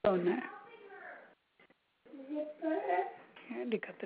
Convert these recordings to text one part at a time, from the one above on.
ஒன்று ஏண்டி கத்துற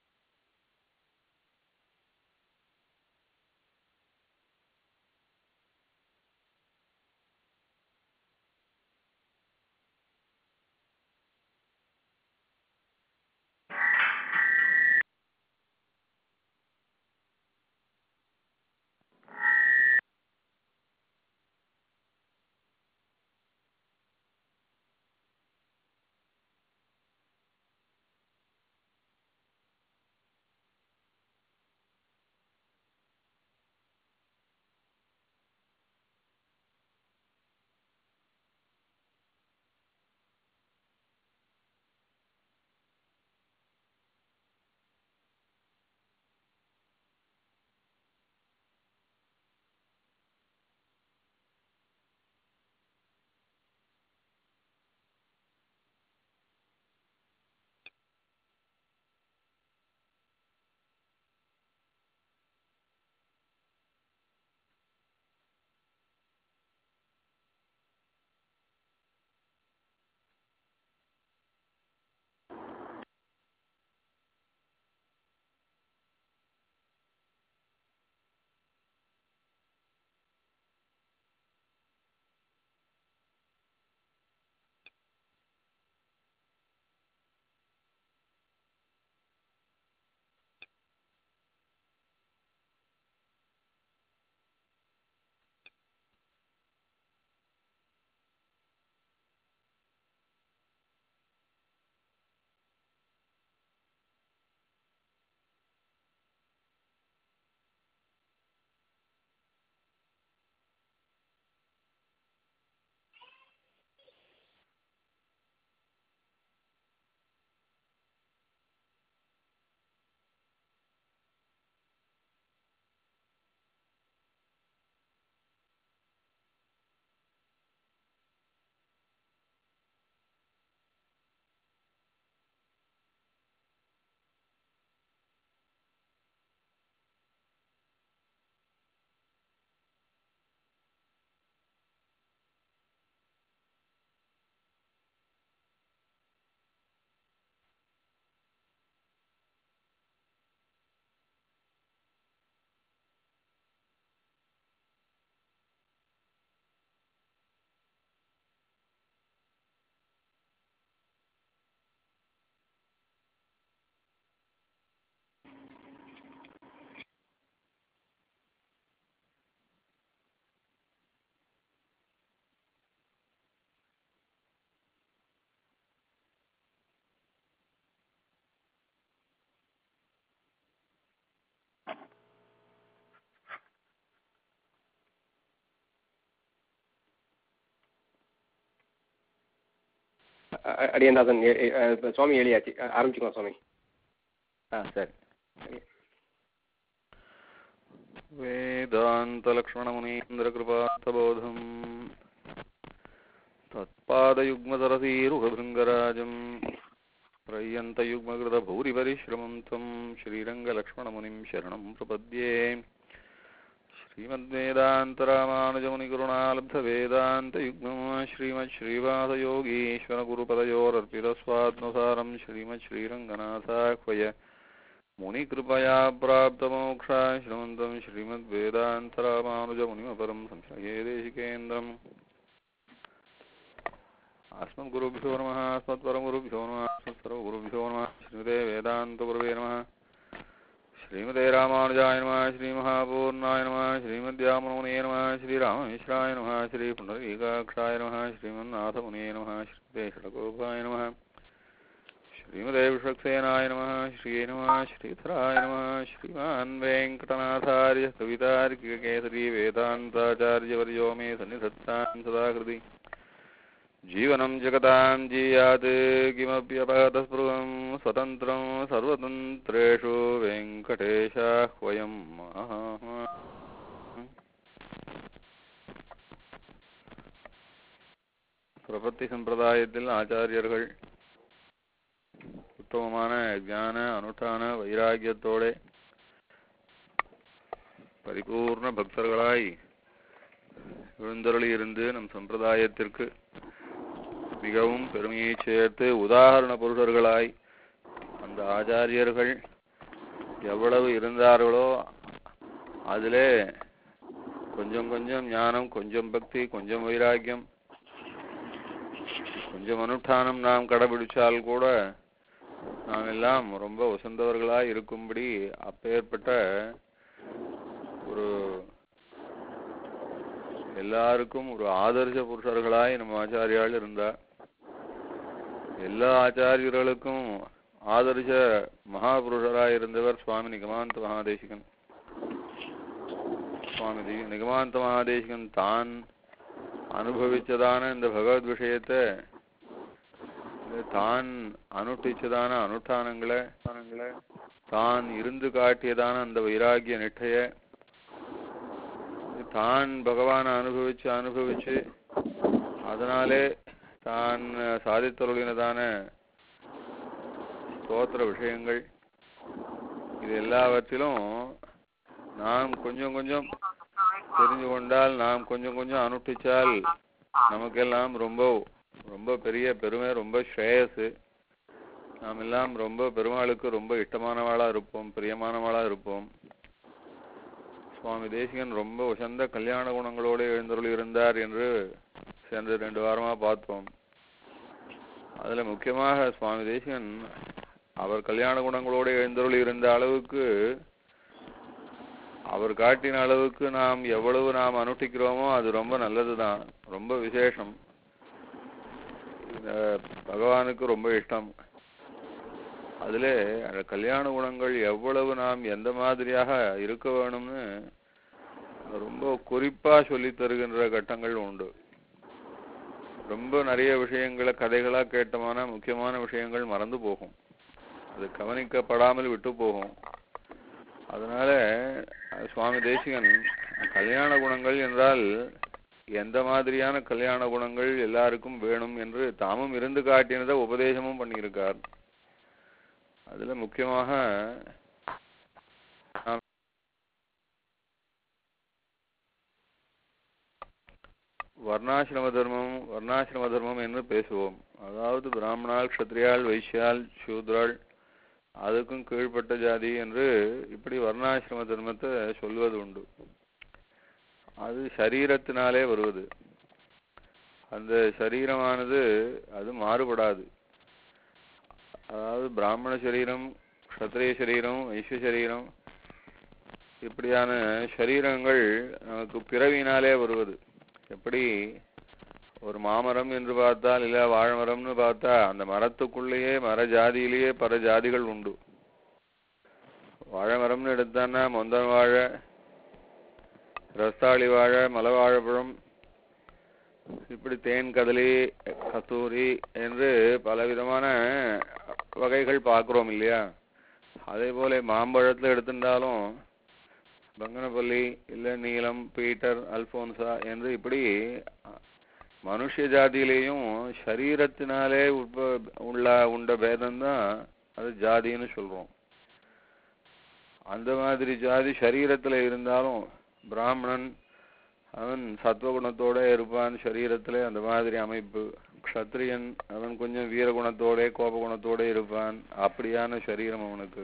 அ- அடியந்தாசன் ஏ- ஏ- அஹ் இப்ப சுவாமி எழுதியாச்சு அ- ஆரம்பிச்சுக்கலாம் சுவாமி ஆ சரி वेदान्तलक्ष्मणमुनीन्द्रकृपार्थबोधम् तत्पादयुग्मसरसीरुहभृङ्गराजम् प्रय्यन्तयुग्मकृतभूरिपरिश्रमं त्वं श्रीरङ्गलक्ष्मणमुनिं शरणं प्रपद्ये श्रीमद्वेदान्तरामानुजमुनिकरुणालब्धवेदान्तयुग्मम् श्रीमच्छ्रीवासयोगीश्वरगुरुपदयोरर्पितस्वात्मसारं श्रीमच्छ्रीरङ्गनाथाह्वय मुनिकृपया प्राप्तमोक्षाश्रमन्तं श्रीमद्वेदान्तरामानुजमुनिमपरं संश्रये देशिकेन्द्रम् अस्मद्गुरुभ्यो नमः अस्मत्परमगुरुभ्यो नमः अस्मत्सर्वगुरुभ्यो नमः श्रीमते वेदान्तगुरवे नमः श्रीमते रामानुजाय नमः श्रीमहापूर्णाय नमः श्रीमद्यामनमुने नमः श्रीराममिश्राय नमः श्रीपुण्डरीकाक्षाय नमः श्रीमन्नाथमुने नमः श्रीमते षडगोपाय नमः श्रीमते विषक्सेनाय नमः श्रिये नमः श्रीधराय नमः श्रीमान् वेङ्कटनाथार्य कवितार्किककेसरी वेदान्ताचार्यवर्यो मे सन्निधत्तां सदा हृदि जीवनं जगतां जीयात् किमप्यपहतस्पृहं स्वतन्त्रं सर्वतन्त्रेषु वेङ्कटेशाह्वयम् பிரபத்தி சம்பிரதாயத்தில் ஆச்சாரியர்கள் உத்தமமான ஞான அனுஷ்டான வைராகியத்தோட பரிபூர்ண பக்தர்களாய் எழுந்தருளி இருந்து நம் சம்பிரதாயத்திற்கு மிகவும் பெருமையை சேர்த்து உதாரண புருஷர்களாய் அந்த ஆச்சாரியர்கள் எவ்வளவு இருந்தார்களோ அதிலே கொஞ்சம் கொஞ்சம் ஞானம் கொஞ்சம் பக்தி கொஞ்சம் வைராக்கியம் கொஞ்சம் அனுஷ்டானம் நாம் கடைபிடிச்சால் கூட நாம் எல்லாம் ரொம்ப உசந்தவர்களாய் இருக்கும்படி அப்பேற்பட்ட ஒரு எல்லாருக்கும் ஒரு ஆதர்ச புருஷர்களாய் நம்ம ஆச்சாரியால் இருந்தார் எல்லா ஆச்சாரியர்களுக்கும் ஆதர்ச மகாபுருஷராய் இருந்தவர் சுவாமி நிகமாந்த மகாதேசிகன் சுவாமி தி- நிகமாந்த மகாதேசிகன் தான் அனுபவிச்சதான இந்த பகவத் விஷயத்தை இது தான் அனுஷ்டிச்சதான அனுஷ்டானங்களை தான் இருந்து காட்டியதான அந்த வைராகிய நிட்டைய இது தான் பகவானை அனுபவிச்சு அனுபவிச்சு அதனாலே தான் சாதித்தருளினதான ஸ்தோத்திர விஷயங்கள் இது எல்லாவற்றிலும் நாம் கொஞ்சம் கொஞ்சம் தெரிஞ்சு கொண்டால் நாம் கொஞ்சம் கொஞ்சம் அனுஷ்டிச்சால் நமக்கெல்லாம் ரொம்ப ரொம்ப பெரிய பெருமை ரொம்ப ஸ்ரேயஸு நாம் எல்லாம் ரொம்ப பெருமாளுக்கு ரொம்ப இஷ்டமானவாளா இருப்போம் பிரியமானவாளா இருப்போம் சுவாமி தேசிகன் ரொம்ப உசந்த கல்யாண குணங்களோடு எழுந்தருள் இருந்தார் என்று சென்ற ரெண்டு வாரமா பார்த்தோம் அதுல முக்கியமாக சுவாமி தேசிகன் அவர் கல்யாண குணங்களோடு எழுந்தருள் இருந்த அளவுக்கு அவர் காட்டின அளவுக்கு நாம் எவ்வளவு நாம் அனுஷ்டிக்கிறோமோ அது ரொம்ப நல்லதுதான் ரொம்ப விசேஷம் இந்த பகவானுக்கு ரொம்ப இஷ்டம் அதிலே அந்த கல்யாண குணங்கள் எவ்வளவு நாம் எந்த மாதிரியாக இருக்க வேணும்னு ரொம்ப குறிப்பா சொல்லித் தருகின்ற கட்டங்கள் உண்டு ரொம்ப நிறைய விஷயங்களை கதைகளா கேட்டோம்னா முக்கியமான விஷயங்கள் மறந்து போகும் அது கவனிக்கப்படாமல் விட்டு போகும் அதனால அஹ், சுவாமி தேசிகன் கல்யாண குணங்கள் என்றால் எந்த மாதிரியான கல்யாண குணங்கள் எல்லாருக்கும் வேணும் என்று தாமும் இருந்து காட்டினதை உபதேசமும் பண்ணியிருக்கார் அதுல முக்கியமாக நாம் வர்ணாசிரம தர்மம் வர்ணாசிரம தர்மம் என்று பேசுவோம் அதாவது பிராமணால் க்ஷத்ரியால் வைஷ்யால் சூத்ரால் அதுக்கும் கீழ்ப்பட்ட ஜாதி என்று இப்படி வர்ணாசிரம தர்மத்தை சொல்வது உண்டு அது சரீரத்தினாலே வருவது அந்த சரீரமானது அது மாறுபடாது அதாவது பிராமண சரீரம் க்ஷத்ரிய சரீரம் வைஷ்ய சரீரம் இப்படியான சரீரங்கள் நமக்கு பிறவினாலே வருவது எப்படி ஒரு மாமரம் என்று பார்த்தால் இல்ல வாழைமரம்னு பார்த்தா அந்த மரத்துக்குள்ளேயே மர ஜாதியிலேயே பல ஜாதிகள் உண்டு வாழைமரம்னு எடுத்தான்னா மொந்தன் வாழை ரஸ்தாளி வாழை மலை வாழைப்பழம் இப்படி தேன் கதலி கஸ்தூரி என்று பலவிதமான வகைகள் பார்க்குறோம் இல்லையா அதே போல மாம்பழத்தில் எடுத்துட்டாலும் பங்கனப்பள்ளி இல்லை நீலம் பீட்டர் அல்போன்சா என்று இப்படி மனுஷ ஜாதியிலேயும் சரீரத்தினாலே உட்ப உள்ள உண்ட பேதம்தான் அது ஜாதின்னு சொல்றோம் அந்த மாதிரி ஜாதி சரீரத்துல இருந்தாலும் பிராமணன் அவன் சத்வகுணத்தோட இருப்பான் சரீரத்துல அந்த மாதிரி அமைப்பு க்ஷத்ரியன் அவன் கொஞ்சம் வீரகுணத்தோட கோபகுணத்தோட இருப்பான் அப்படியான சரீரம் அவனுக்கு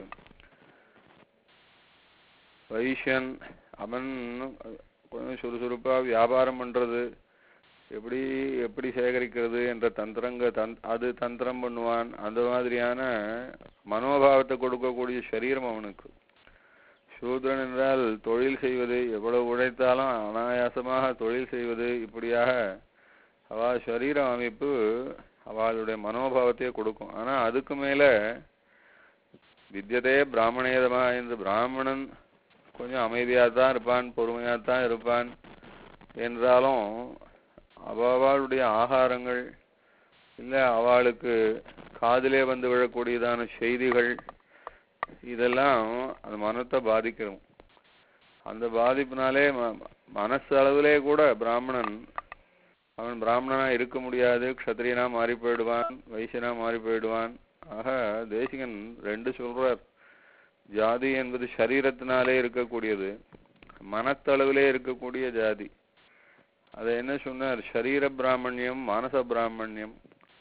வைஷ்யன் அவன் கொஞ்சம் சுறுசுறுப்பா வியாபாரம் பண்றது எப்படி எப்படி சேகரிக்கிறது என்ற தந்திரங்க தன் அது தந்திரம் பண்ணுவான் அந்த மாதிரியான மனோபாவத்தை கொடுக்கக்கூடிய சரீரம் அவனுக்கு சூத்ரன் என்றால் தொழில் செய்வது எவ்வளவு உழைத்தாலும் அனாயாசமாக தொழில் செய்வது இப்படியாக அவ சரீர அமைப்பு அவளுடைய மனோபாவத்தையே கொடுக்கும் ஆனா அதுக்கு மேல வித்தியதே பிராமணேதமா என்று பிராமணன் கொஞ்சம் அமைதியாக தான் இருப்பான் பொறுமையாக தான் இருப்பான் என்றாலும் அவளுடைய ஆகாரங்கள் இல்லை அவளுக்கு காதிலே வந்து விழக்கூடியதான செய்திகள் இதெல்லாம் அந்த மனத்தை பாதிக்கிறோம் அந்த பாதிப்பினாலே ம மனசு அளவிலே கூட பிராமணன் அவன் பிராமணனா இருக்க முடியாது க்ஷத்ரியனா மாறி போயிடுவான் வைசியனா மாறி போயிடுவான் ஆக தேசிகன் ரெண்டு சொல்றார் ஜாதி என்பது சரீரத்தினாலே இருக்கக்கூடியது மனத்தளவிலே இருக்கக்கூடிய ஜாதி அதை என்ன சொன்னார் சரீர பிராமணியம் மானச பிராமணியம்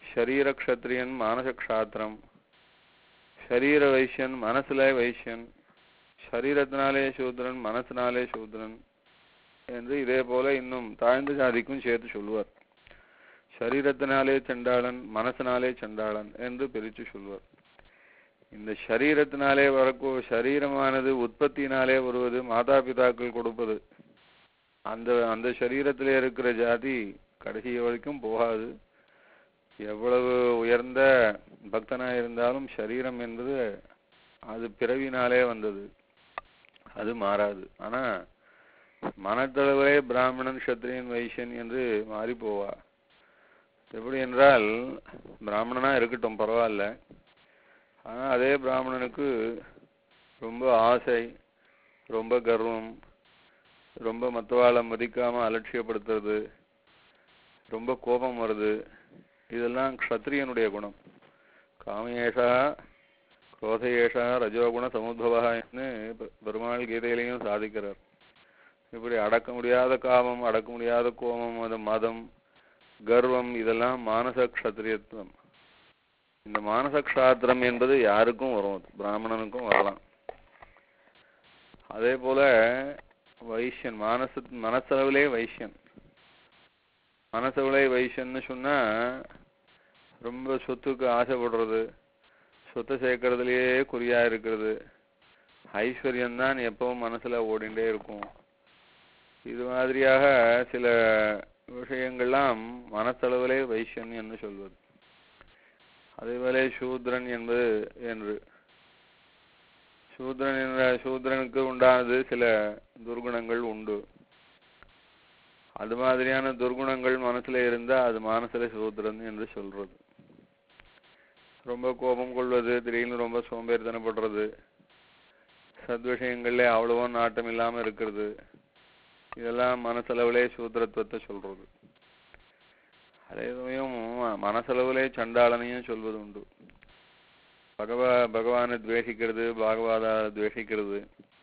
சரீர க்ஷத்ரியன் மானச க்ஷாத்திரம் சரீர வைசியன் மனசுல வைசியன் சரீரத்தினாலே சூத்ரன் மனசினாலே சூத்ரன் என்று இதே போல இன்னும் தாழ்ந்த ஜாதிக்கும் சேர்த்து சொல்லுவார் சரீரத்தினாலே சண்டாளன் மனசினாலே சண்டாளன் என்று பிரித்து சொல்வார் இந்த சரீரத்தினாலே வரக்கூ சரீரமானது உற்பத்தியினாலே வருவது மாதா பிதாக்கள் கொடுப்பது அந்த அந்த சரீரத்திலே இருக்கிற ஜாதி கடைசி வரைக்கும் போகாது எவ்வளவு உயர்ந்த பக்தனா இருந்தாலும் சரீரம் என்பது அது பிறவினாலே வந்தது அது மாறாது ஆனா மனத்தளவிலே பிராமணன் சத்திரியன் வைசியன் என்று மாறி போவா எப்படி என்றால் பிராமணனா இருக்கட்டும் பரவாயில்ல ஆனா அதே பிராமணனுக்கு ரொம்ப ஆசை ரொம்ப கர்வம் ரொம்ப மற்றவாளை மதிக்காம அலட்சியப்படுத்துறது ரொம்ப கோபம் வருது இதெல்லாம் க்ஷத்ரியனுடைய குணம் காமேஷா குரோதயேஷா ரஜோகுண சமுத்பவன்னு பெருமாள் கீதையிலையும் சாதிக்கிறார் இப்படி அடக்க முடியாத காமம் அடக்க முடியாத கோபம் அது மதம் கர்வம் இதெல்லாம் மானச க்ஷத்ரியத்துவம் இந்த மானச க்ஷாத்திரம் என்பது யாருக்கும் வரும் பிராமணனுக்கும் வரலாம் அதே போல வைஷ்யன் மானச மனசளவிலே வைஷ்யன் மனசளவிலே வைஷ்யன்னு சொன்னா ரொம்ப சொத்துக்கு ஆசைப்படுறது சொத்தை சேர்க்கறதுலயே குறியா இருக்கிறது ஐஸ்வர்யம் தான் எப்பவும் மனசுல ஓடிண்டே இருக்கும் இது மாதிரியாக சில விஷயங்கள்லாம் மனத்தளவிலே வைஷ்யன் என்று சொல்வது அதேபோல சூத்ரன் என்பது என்று சூத்ரன் என்ற சூத்ரனுக்கு உண்டானது சில துர்குணங்கள் உண்டு அது மாதிரியான துர்குணங்கள் மனசுல இருந்தா அது மனசுல சூத்ரன் என்று சொல்றது ரொம்ப கோபம் கொள்வது திடீர்னு ரொம்ப சோம்பேறித்தனப்படுறது சத்விஷயங்கள்ல அவ்வளவோ நாட்டம் இல்லாம இருக்கிறது இதெல்லாம் மனசளவிலே சூத்திரத்துவத்தை சொல்றது அதே சமயம் மனசளவிலே சண்டாளனையும் சொல்வது உண்டு பகவா பகவானை துவேஷிக்கிறது பாகவாதா துவேஷிக்கிறது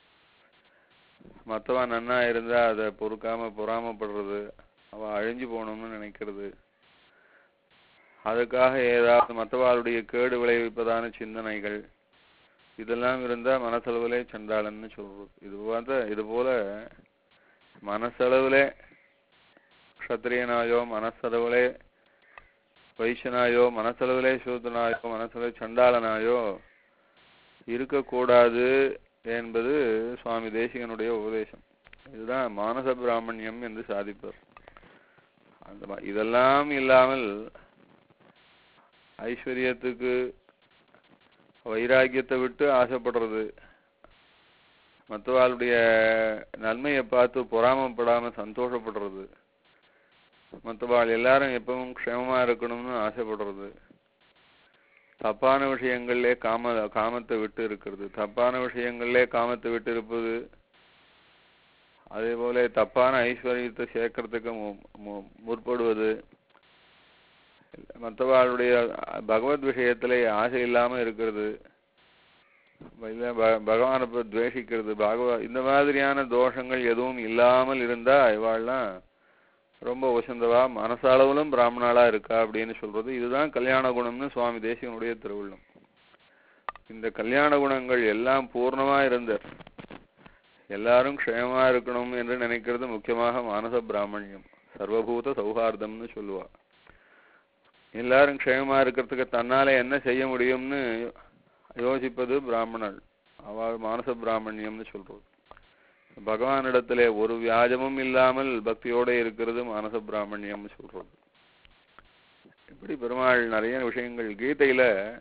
மற்றவன் நன்னா இருந்தா அதை பொறுக்காம பொறாமப்படுறது அவன் அழிஞ்சு போகணும்னு நினைக்கிறது அதுக்காக ஏதாவது மற்றவாளுடைய கேடு விளைவிப்பதான சிந்தனைகள் இதெல்லாம் இருந்தா மனசளவிலே சண்டாளன்னு சொல்றது இது போல இது போல மனசளவிலே க்ஷத்ரியனாயோ மனசளவிலே வைஷ்யனாயோ மனசளவிலே சூதனாயோ மனசளவு சண்டாளனாயோ இருக்கக்கூடாது என்பது சுவாமி தேசிகனுடைய உபதேசம் இதுதான் மானச பிராமணியம் என்று சாதிப்பார் அந்த மா- இதெல்லாம் இல்லாமல் ஐஸ்வர்யத்துக்கு வைராக்கியத்தை விட்டு ஆசைப்படுறது மற்றவாளுடைய நன்மையை பார்த்து பொறாமப்படாம சந்தோஷப்படுறது மற்றவாள் எல்லாரும் எப்பவும் க்ஷேமமா இருக்கணும்னு ஆசைப்படுறது தப்பான விஷயங்கள்லே காம காமத்தை விட்டு இருக்கிறது தப்பான விஷயங்கள்லே காமத்தை விட்டு இருப்பது அதே போல தப்பான ஐஸ்வர்யத்தை சேர்க்கறதுக்கு மு- மு- முற்படுவது மற்றவாளுடைய பகவத் விஷயத்திலே ஆசை இல்லாம இருக்கிறது இல்ல ப- பகவானை இப்ப துவேஷிக்கிறது பகவ இந்த மாதிரியான தோஷங்கள் எதுவும் இல்லாமல் இருந்தா இவாள்லாம் ரொம்ப உசந்தவா மனசளவிலும் பிராமணாளா இருக்கா அப்படின்னு சொல்றது இதுதான் கல்யாண குணம்னு சுவாமி தேசிகனுடைய திருவுள்ளம் இந்த கல்யாண குணங்கள் எல்லாம் பூர்ணமா இருந்தார் எல்லாரும் க்ஷேமமா இருக்கணும் என்று நினைக்கிறது முக்கியமாக மானச பிராமணியம் சர்வபூத சௌஹார்தம்னு சொல்லுவா எல்லாரும் க்ஷேமமா இருக்கிறதுக்கு தன்னால என்ன செய்ய முடியும்னு யோசிப்பது பிராமணர் அவள் மானச பிராமணியம்னு சொல்றது பகவானிடத்திலே ஒரு வியாஜமும் இல்லாமல் பக்தியோட இருக்கிறது மானச பிராமணியம்னு சொல்றது இப்படி பெருமாள் நிறைய விஷயங்கள் கீதையில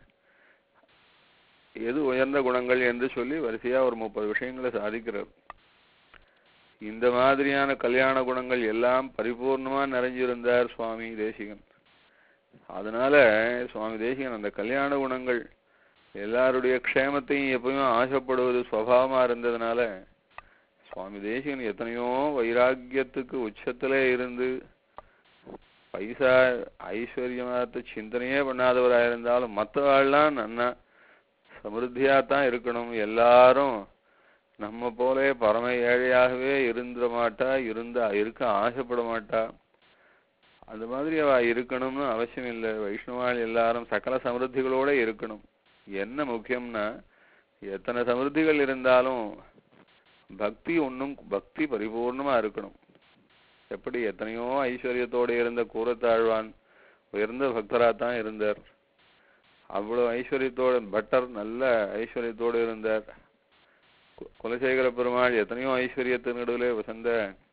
எது உயர்ந்த குணங்கள் என்று சொல்லி வரிசையா ஒரு முப்பது விஷயங்களை சாதிக்கிறார் இந்த மாதிரியான கல்யாண குணங்கள் எல்லாம் பரிபூர்ணமா நிறைஞ்சிருந்தார் சுவாமி தேசிகன் அதனால சுவாமி தேசிகன் அந்த கல்யாண குணங்கள் எல்லாருடைய க்ஷேமத்தையும் எப்பயும் ஆசைப்படுவது சுவாவமா இருந்ததுனால சுவாமி தேசிகன் எத்தனையோ வைராக்கியத்துக்கு உச்சத்திலே இருந்து பைசா ஐஸ்வர்யமாத்த சிந்தனையே பண்ணாதவரா இருந்தாலும் மற்றவாள்லாம் நன்னா சமிருத்தியா தான் இருக்கணும் எல்லாரும் நம்ம போலே பரம ஏழையாகவே இருந்துட மாட்டா இருந்த இருக்க ஆசைப்பட மாட்டா அந்த மாதிரி அவ இருக்கணும்னு அவசியம் இல்லை வைஷ்ணவாள் எல்லாரும் சகல சமிருத்திகளோட இருக்கணும் என்ன முக்கியம்னா எத்தனை சமிருத்திகள் இருந்தாலும் பக்தி ஒன்றும் பக்தி பரிபூர்ணமா இருக்கணும் எப்படி எத்தனையோ ஐஸ்வர்யத்தோட இருந்த கூரத்தாழ்வான் உயர்ந்த பக்தரா தான் இருந்தார் அவ்வளவு ஐஸ்வர்யத்தோட பட்டர் நல்ல ஐஸ்வர்யத்தோடு இருந்தார் கு- குலசேகர பெருமாள் எத்தனையோ ஐஸ்வர்யத்தின் நடுவிலே வசந்த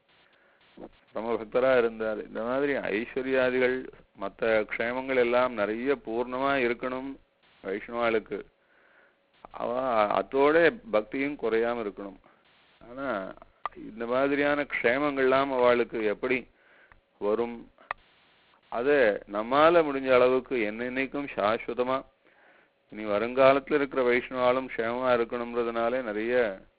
பரம பக்தரா இருந்தார் இந்த மாதிரி ஐஸ்வர்யாதிகள் மற்ற க்ஷேமங்கள் எல்லாம் நிறைய பூர்ணமா இருக்கணும் வைஷ்ணவாளுக்கு அவ அதோட பக்தியும் குறையாம இருக்கணும் ஆனா இந்த மாதிரியான க்ஷேமங்கள்லாம் அவளுக்கு எப்படி வரும் அதை நம்மால முடிஞ்ச அளவுக்கு என்னென்னைக்கும் சாஸ்வதமா இனி வருங்காலத்துல இருக்கிற வைஷ்ணவாலும் க்ஷேமமா இருக்கணும்ன்றதுனாலே நிறைய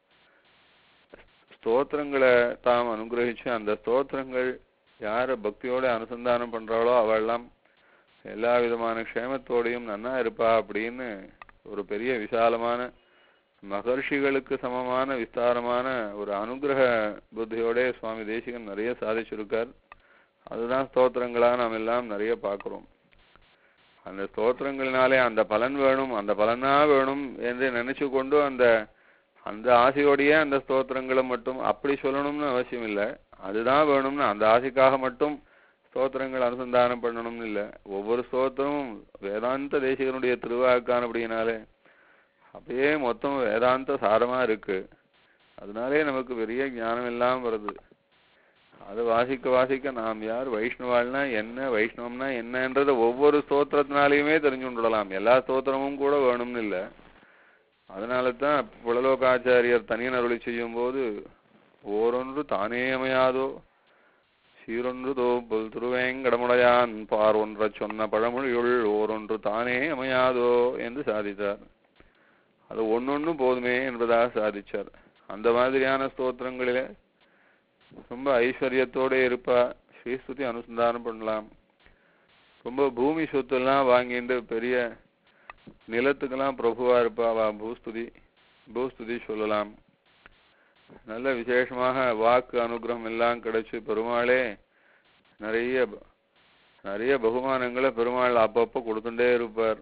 ஸ்தோத்திரங்களை தாம் அனுகிரகிச்சு அந்த ஸ்தோத்திரங்கள் யார பக்தியோட அனுசந்தானம் பண்றாளோ அவெல்லாம் எல்லா விதமான க்ஷேமத்தோடையும் நன்னா இருப்பா அப்படின்னு ஒரு பெரிய விசாலமான மகர்ஷிகளுக்கு சமமான விஸ்தாரமான ஒரு அனுகிரக புத்தியோட சுவாமி தேசிகன் நிறைய சாதிச்சிருக்கார் அதுதான் ஸ்தோத்திரங்களா நாம் எல்லாம் நிறைய பார்க்கிறோம் அந்த ஸ்தோத்திரங்களினாலே அந்த பலன் வேணும் அந்த பலனா வேணும் என்று நினைச்சு கொண்டு அந்த அந்த ஆசையோடையே அந்த ஸ்தோத்திரங்களை மட்டும் அப்படி சொல்லணும்னு அவசியம் இல்லை அதுதான் வேணும்னு அந்த ஆசைக்காக மட்டும் ஸ்தோத்திரங்கள் அனுசந்தானம் பண்ணணும்னு இல்லை ஒவ்வொரு ஸ்தோத்திரமும் வேதாந்த தேசிகனுடைய திருவாக்கானபடியினாலே அப்படியே மொத்தம் வேதாந்த சாரமா இருக்கு அதனாலே நமக்கு பெரிய ஞானம் எல்லாம் வருது அது வாசிக்க வாசிக்க நாம் யார் வைஷ்ணவாள்னா என்ன வைஷ்ணவம்னா என்னன்றத ஒவ்வொரு ஸ்தோத்திரத்தினாலையுமே தெரிஞ்சு கொண்டுடலாம் எல்லா ஸ்தோத்திரமும் கூட வேணும்னு இல்லை அதனால தான் புலலோகாச்சாரியர் தனியன் அருளி செய்யும் போது ஓரொன்று தானே அமையாதோ சீரொன்று தோப்புல் திருவேங்கடமுடையான் பார் ஒன்ற சொன்ன பழமொழியுள் ஓரொன்று தானே அமையாதோ என்று சாதித்தார் அது ஒன்னொன்னு போதுமே என்பதாக சாதிச்சார் அந்த மாதிரியான ஸ்தோத்திரங்களிலே ரொம்ப ஐஸ்வர்யத்தோட இருப்பா ஸ்ரீஸ்துதி அனுசந்தானம் பண்ணலாம் ரொம்ப பூமி சொத்தெல்லாம் வாங்கிட்டு பெரிய நிலத்துக்கெல்லாம் பிரபுவா இருப்பா அவ பூஸ்துதி பூஸ்துதி சொல்லலாம் நல்ல விசேஷமாக வாக்கு அனுகிரகம் எல்லாம் கிடைச்சு பெருமாளே நிறைய ப- நிறைய பகுமானங்களை பெருமாள் அப்பப்போ கொடுத்துட்டே இருப்பார்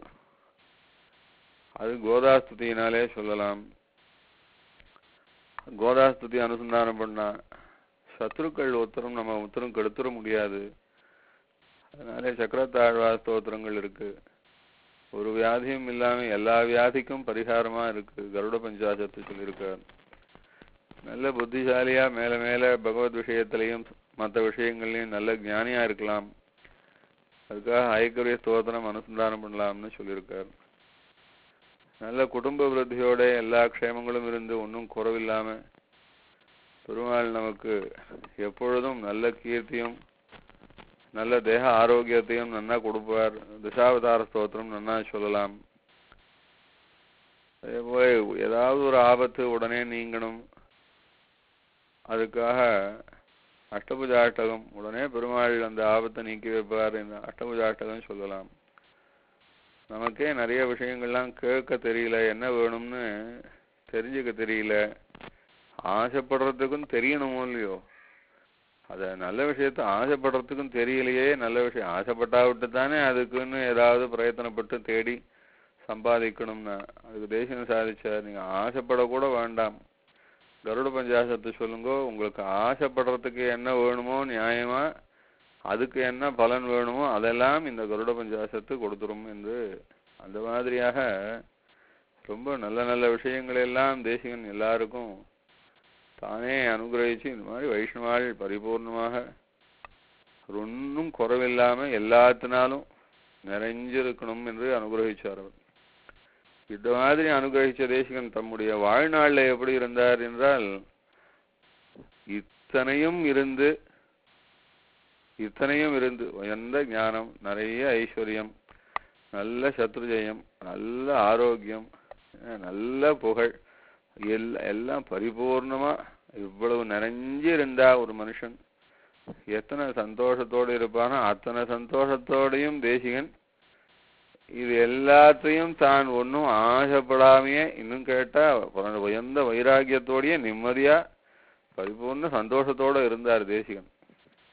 அது கோதாஸ்துதியினாலே சொல்லலாம் கோதாஸ்துதி அனுசந்தானம் பண்ணா சத்ருக்கள் ஒருத்தரும் நம்ம ஒருத்தரும் கெடுத்துட முடியாது அதனாலே சக்கரத்தாழ்வா ஸ்தோத்திரங்கள் இருக்கு ஒரு வியாதியும் இல்லாம எல்லா வியாதிக்கும் பரிகாரமா இருக்கு கருட பஞ்சாசத்து சொல்லியிருக்கார் நல்ல புத்திசாலியா மேல மேல பகவத் விஷயத்திலையும் மற்ற விஷயங்கள்லயும் நல்ல ஞானியா இருக்கலாம் அதுக்காக ஐக்கரிய ஸ்தோத்திரம் அனுசந்தானம் பண்ணலாம்னு சொல்லியிருக்கார் நல்ல குடும்ப விருத்தியோட எல்லா க்ஷேமங்களும் இருந்து ஒன்றும் குறவில்லாம பெருமாள் நமக்கு எப்பொழுதும் நல்ல கீர்த்தியும் நல்ல தேக ஆரோக்கியத்தையும் நன்னா கொடுப்பார் திசாவதார ஸ்தோத்திரம் நன்னா சொல்லலாம் அதே போல ஏதாவது ஒரு ஆபத்து உடனே நீங்கணும் அதுக்காக அஷ்டபுஜாஷ்டகம் உடனே பெருமாள் அந்த ஆபத்தை நீக்கி வைப்பார் இந்த அஷ்டபுஜாஷ்டகம் சொல்லலாம் நமக்கே நிறைய விஷயங்கள்லாம் கேட்க தெரியல என்ன வேணும்னு தெரிஞ்சுக்க தெரியல ஆசைப்படுறதுக்கும் தெரியணுமோ இல்லையோ அத நல்ல விஷயத்த ஆசைப்படுறதுக்கும் தெரியலையே நல்ல விஷயம் ஆசைப்பட்டா விட்டு தானே அதுக்குன்னு ஏதாவது பிரயத்தனப்பட்டு தேடி சம்பாதிக்கணும்னா அதுக்கு தேசியம் சாதிச்சார் நீங்க ஆசைப்படக்கூட வேண்டாம் கருட பஞ்சாசத்து சொல்லுங்க உங்களுக்கு ஆசைப்படுறதுக்கு என்ன வேணுமோ நியாயமா அதுக்கு என்ன பலன் வேணுமோ அதெல்லாம் இந்த கருட பஞ்சாசத்து கொடுத்துரும் என்று அந்த மாதிரியாக ரொம்ப நல்ல நல்ல விஷயங்கள் எல்லாம் தேசிகன் எல்லாருக்கும் தானே அனுகிரகிச்சு இந்த மாதிரி வைஷ்ணவாள் பரிபூர்ணமாக ஒன்றும் குறைவில்லாம எல்லாத்தினாலும் நிறைஞ்சிருக்கணும் என்று அனுகிரகிச்சார் அவர் இந்த மாதிரி அனுகிரகிச்ச தேசிகன் தம்முடைய வாழ்நாள்ல எப்படி இருந்தார் என்றால் இத்தனையும் இருந்து இத்தனையும் இருந்து உயர்ந்த ஞானம் நிறைய ஐஸ்வர்யம் நல்ல சத்ருஜயம் நல்ல ஆரோக்கியம் அஹ் நல்ல புகழ் எல்லா எல்லாம் பரிபூர்ணமா இவ்வளவு நிறைஞ்சு இருந்தா ஒரு மனுஷன் எத்தனை சந்தோஷத்தோடு இருப்பானோ அத்தனை சந்தோஷத்தோடையும் தேசிகன் இது எல்லாத்தையும் தான் ஒன்றும் ஆசைப்படாமையே இன்னும் கேட்டா பர- உயர்ந்த வைராகியத்தோடயே நிம்மதியா பரிபூர்ண சந்தோஷத்தோட இருந்தார் தேசிகன்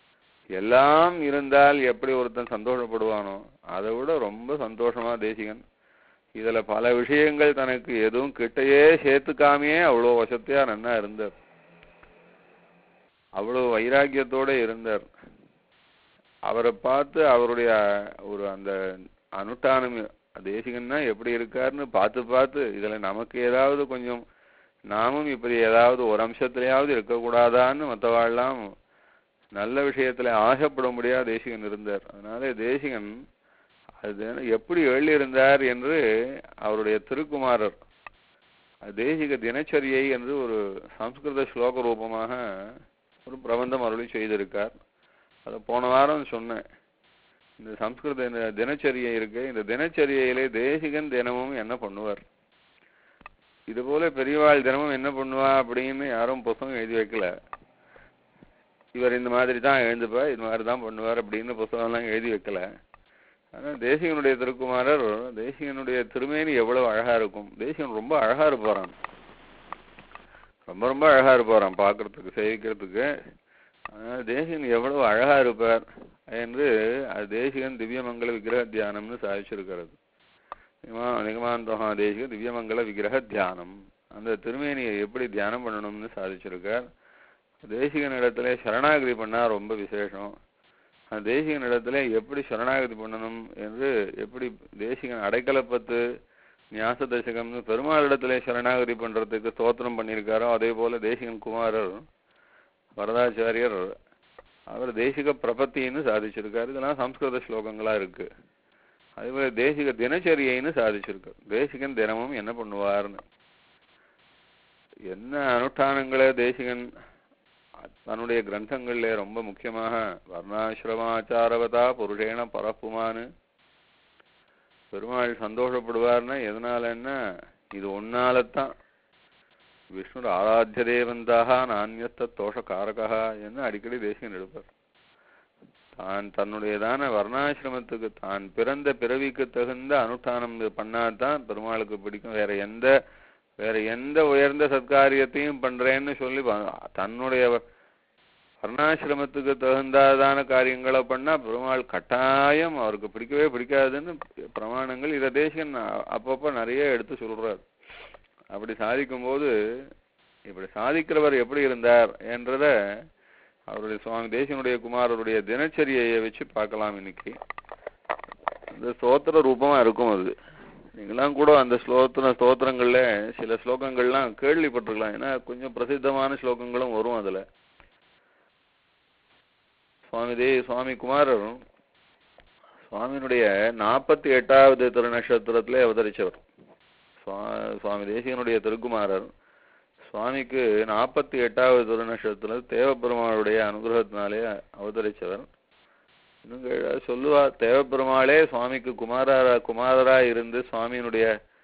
எல்லாம் இருந்தால் எப்படி ஒருத்தன் சந்தோஷப்படுவானோ அதை விட ரொம்ப சந்தோஷமா தேசிகன் இதுல பல விஷயங்கள் தனக்கு எதுவும் கிட்டையே சேர்த்துக்காமையே அவ்வளோ வசத்தையா நன்னா இருந்தார் அவ்வளவு வைராக்கியத்தோட இருந்தார் அவரை பார்த்து அவருடைய ஒரு அந்த அனுஷ்டானம் தேசிகன்னா எப்படி இருக்காருன்னு பார்த்து பார்த்து இதுல நமக்கு ஏதாவது கொஞ்சம் நாமும் இப்படி ஏதாவது ஒரு அம்சத்திலேயாவது இருக்கக்கூடாதான்னு மற்றவாள்லாம் நல்ல விஷயத்துல ஆசைப்படும்படியா தேசிகன் இருந்தார் அதனால தேசிகன் அது எப்படி எழுதியிருந்தார் என்று அவருடைய திருக்குமாரர் தேசிக தினச்சரியை என்று ஒரு சம்ஸ்கிருத ஸ்லோக ரூபமாக ஒரு பிரபந்தம் அருளி செய்திருக்கார் அதை போன வாரம் சொன்னேன் இந்த சம்ஸ்கிருத இந்த தினச்சரியை இருக்கு இந்த தினச்சரியையிலே தேசிகன் தினமும் என்ன பண்ணுவார் இது போல பெரியவாள் தினமும் என்ன பண்ணுவா அப்படின்னு யாரும் புத்தகம் எழுதி வைக்கல இவர் இந்த மாதிரி தான் எழுந்துப்பா இது மாதிரி தான் பண்ணுவார் அப்படின்னு புத்தகம்லாம் எழுதி வைக்கல ஆனா தேசிகனுடைய திருக்குமாரர் தேசிகனுடைய திருமேனி எவ்வளவு அழகா இருக்கும் தேசிகன் ரொம்ப அழகா இருப்பாராம் ரொம்ப ரொம்ப அழகா இருப்பாராம் பார்க்கறதுக்கு சேவிக்கிறதுக்கு அதனால தேசிகன் எவ்வளவு அழகா இருப்பார் என்று அது தேசிகன் திவ்யமங்கல விக்கிரக தியானம்னு சாதிச்சிருக்கிறது நிகமா- நிகமாந்தோகா தேசிக திவ்யமங்கல விக்கிரக தியானம் அந்த திருமேனியை எப்படி தியானம் பண்ணணும்னு சாதிச்சிருக்கார் தேசிகன் இடத்துல சரணாகதி பண்ணா ரொம்ப விசேஷம் அந்த தேசிகன் இடத்துல எப்படி சரணாகதி பண்ணணும் என்று எப்படி தேசிகன் அடைக்கலப்பத்து ஞாச தசகம்னு பெருமாள் இடத்துல சரணாகதி பண்றதுக்கு ஸ்தோத்திரம் பண்ணியிருக்காரோ அதே போல தேசிகன் குமாரர் வரதாச்சாரியர் அவர் தேசிக பிரபத்தின்னு சாதிச்சிருக்காரு இதெல்லாம் சம்ஸ்கிருத ஸ்லோகங்களா இருக்கு அதே போல தேசிக தினச்சரியைன்னு சாதிச்சிருக்காரு தேசிகன் தினமும் என்ன பண்ணுவார்னு என்ன அனுஷ்டானங்களை தேசிகன் தன்னுடைய கிரந்தங்கள்ல ரொம்ப முக்கியமாக வர்ணாசிரமாச்சாரவதா புருஷேன பரப்புமான்னு பெருமாள் சந்தோஷப்படுவார்னா எதனாலன்னா இது ஒன்னாலத்தான் விஷ்ணு ஆராத்திய தேவந்தாக நானியத்த தோஷ காரகா என்று அடிக்கடி தேசிகன் எடுப்பார் தான் தன்னுடையதான வர்ணாசிரமத்துக்கு தான் பிறந்த பிறவிக்கு தகுந்த அனுஷ்டானம் இது பண்ணாதான் பெருமாளுக்கு பிடிக்கும் வேற எந்த வேற எந்த உயர்ந்த சத்காரியத்தையும் பண்றேன்னு சொல்லி ப- தன்னுடைய வர்ணாசிரமத்துக்கு தகுந்ததான காரியங்களை பண்ணா பெருமாள் கட்டாயம் அவருக்கு பிடிக்கவே பிடிக்காதுன்னு பிரமாணங்கள் இதை தேசிகன் அ- அப்பப்ப நிறைய எடுத்து சொல்றார் அப்படி சாதிக்கும்போது இப்படி சாதிக்கிறவர் எப்படி இருந்தார் என்றத அவருடைய சுவாமி தேசியனுடைய குமாரருடைய தினச்சரியை வச்சு பார்க்கலாம் இன்னைக்கு இந்த ஸ்தோத்திர ரூபமா இருக்கும் அது நீங்களாம் கூட அந்த ஸ்லோத்திர ஸ்தோத்திரங்கள்ல சில ஸ்லோகங்கள்லாம் கேள்விப்பட்டிருக்கலாம் ஏன்னா கொஞ்சம் பிரசித்தமான ஸ்லோகங்களும் வரும் அதுல சுவாமி தே சுவாமி குமாரர் சுவாமியினுடைய நாற்பத்தி எட்டாவது திருநட்சத்திரத்திலே அவதரிச்சவர் சுவா- சுவாமி தேசிகனுடைய திருக்குமாரர் சுவாமிக்கு நாற்பத்தி எட்டாவது திருநட்சத்திரத்தில் தேவப்பெருமாளுடைய அனுகிரகத்தினாலே அவதரிச்சவர் இன்னும் கீழே சொல்லுவா தேவப்பெருமாளே சுவாமிக்கு குமாரரா குமாரரா இருந்து சுவாமியினுடைய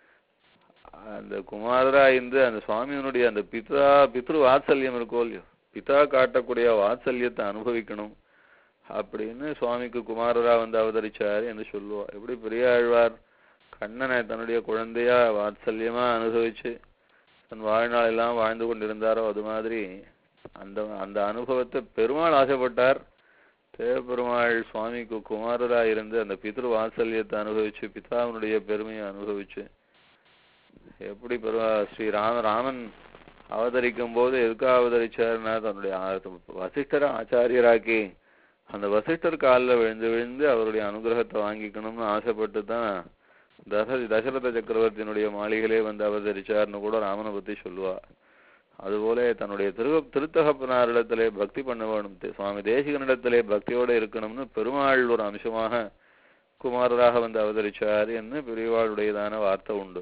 அந்த குமாரரா இருந்து அந்த சுவாமியினுடைய அந்த பிதா பித்ரு வாத்சல்யம் இருக்கோ இல்லையோ பிதா காட்டக்கூடிய வாத்சல்யத்தை அனுபவிக்கணும் அப்படின்னு சுவாமிக்கு குமாரரா வந்து அவதரிச்சார் என்று சொல்லுவா எப்படி பெரியாழ்வார் கண்ணனை தன்னுடைய குழந்தையா வாத்சல்யமா அனுபவிச்சு தன் வாழ்நாள் எல்லாம் வாழ்ந்து கொண்டிருந்தாரோ அது மாதிரி அந்த அந்த அனுபவத்தை பெருமாள் ஆசைப்பட்டார் தேவபெருமாள் சுவாமிக்கு குமாரரா இருந்து அந்த பித்ரு வாத்சல்யத்தை அனுபவிச்சு பிதாவினுடைய பெருமையை அனுபவிச்சு எப்படி பெருமா ஸ்ரீ ராம ராமன் அவதரிக்கும் போது எதுக்காக அவதரிச்சார்னா தன்னுடைய ஆ- வசிஷ்டரை ஆச்சாரியராக்கி அந்த வசிஷ்டர் காலில் விழுந்து விழுந்து அவருடைய அனுகிரகத்தை வாங்கிக்கணும்னு ஆசைப்பட்டு தான் தச தசரத சக்கரவர்த்தியினுடைய மாளிகையிலே வந்து அவதரிச்சார்னு கூட ராமனை பத்தி சொல்லுவா அதுபோல தன்னுடைய திரு திருத்தகப்பனாரிடத்திலே பக்தி பண்ண வேணும் தே- சுவாமி தேசிகனிடத்திலே பக்தியோட இருக்கணும்னு பெருமாள் ஒரு அம்சமாக குமாரராக வந்து அவதரிச்சார் என்று பெரியவாளுடையதான வார்த்தை உண்டு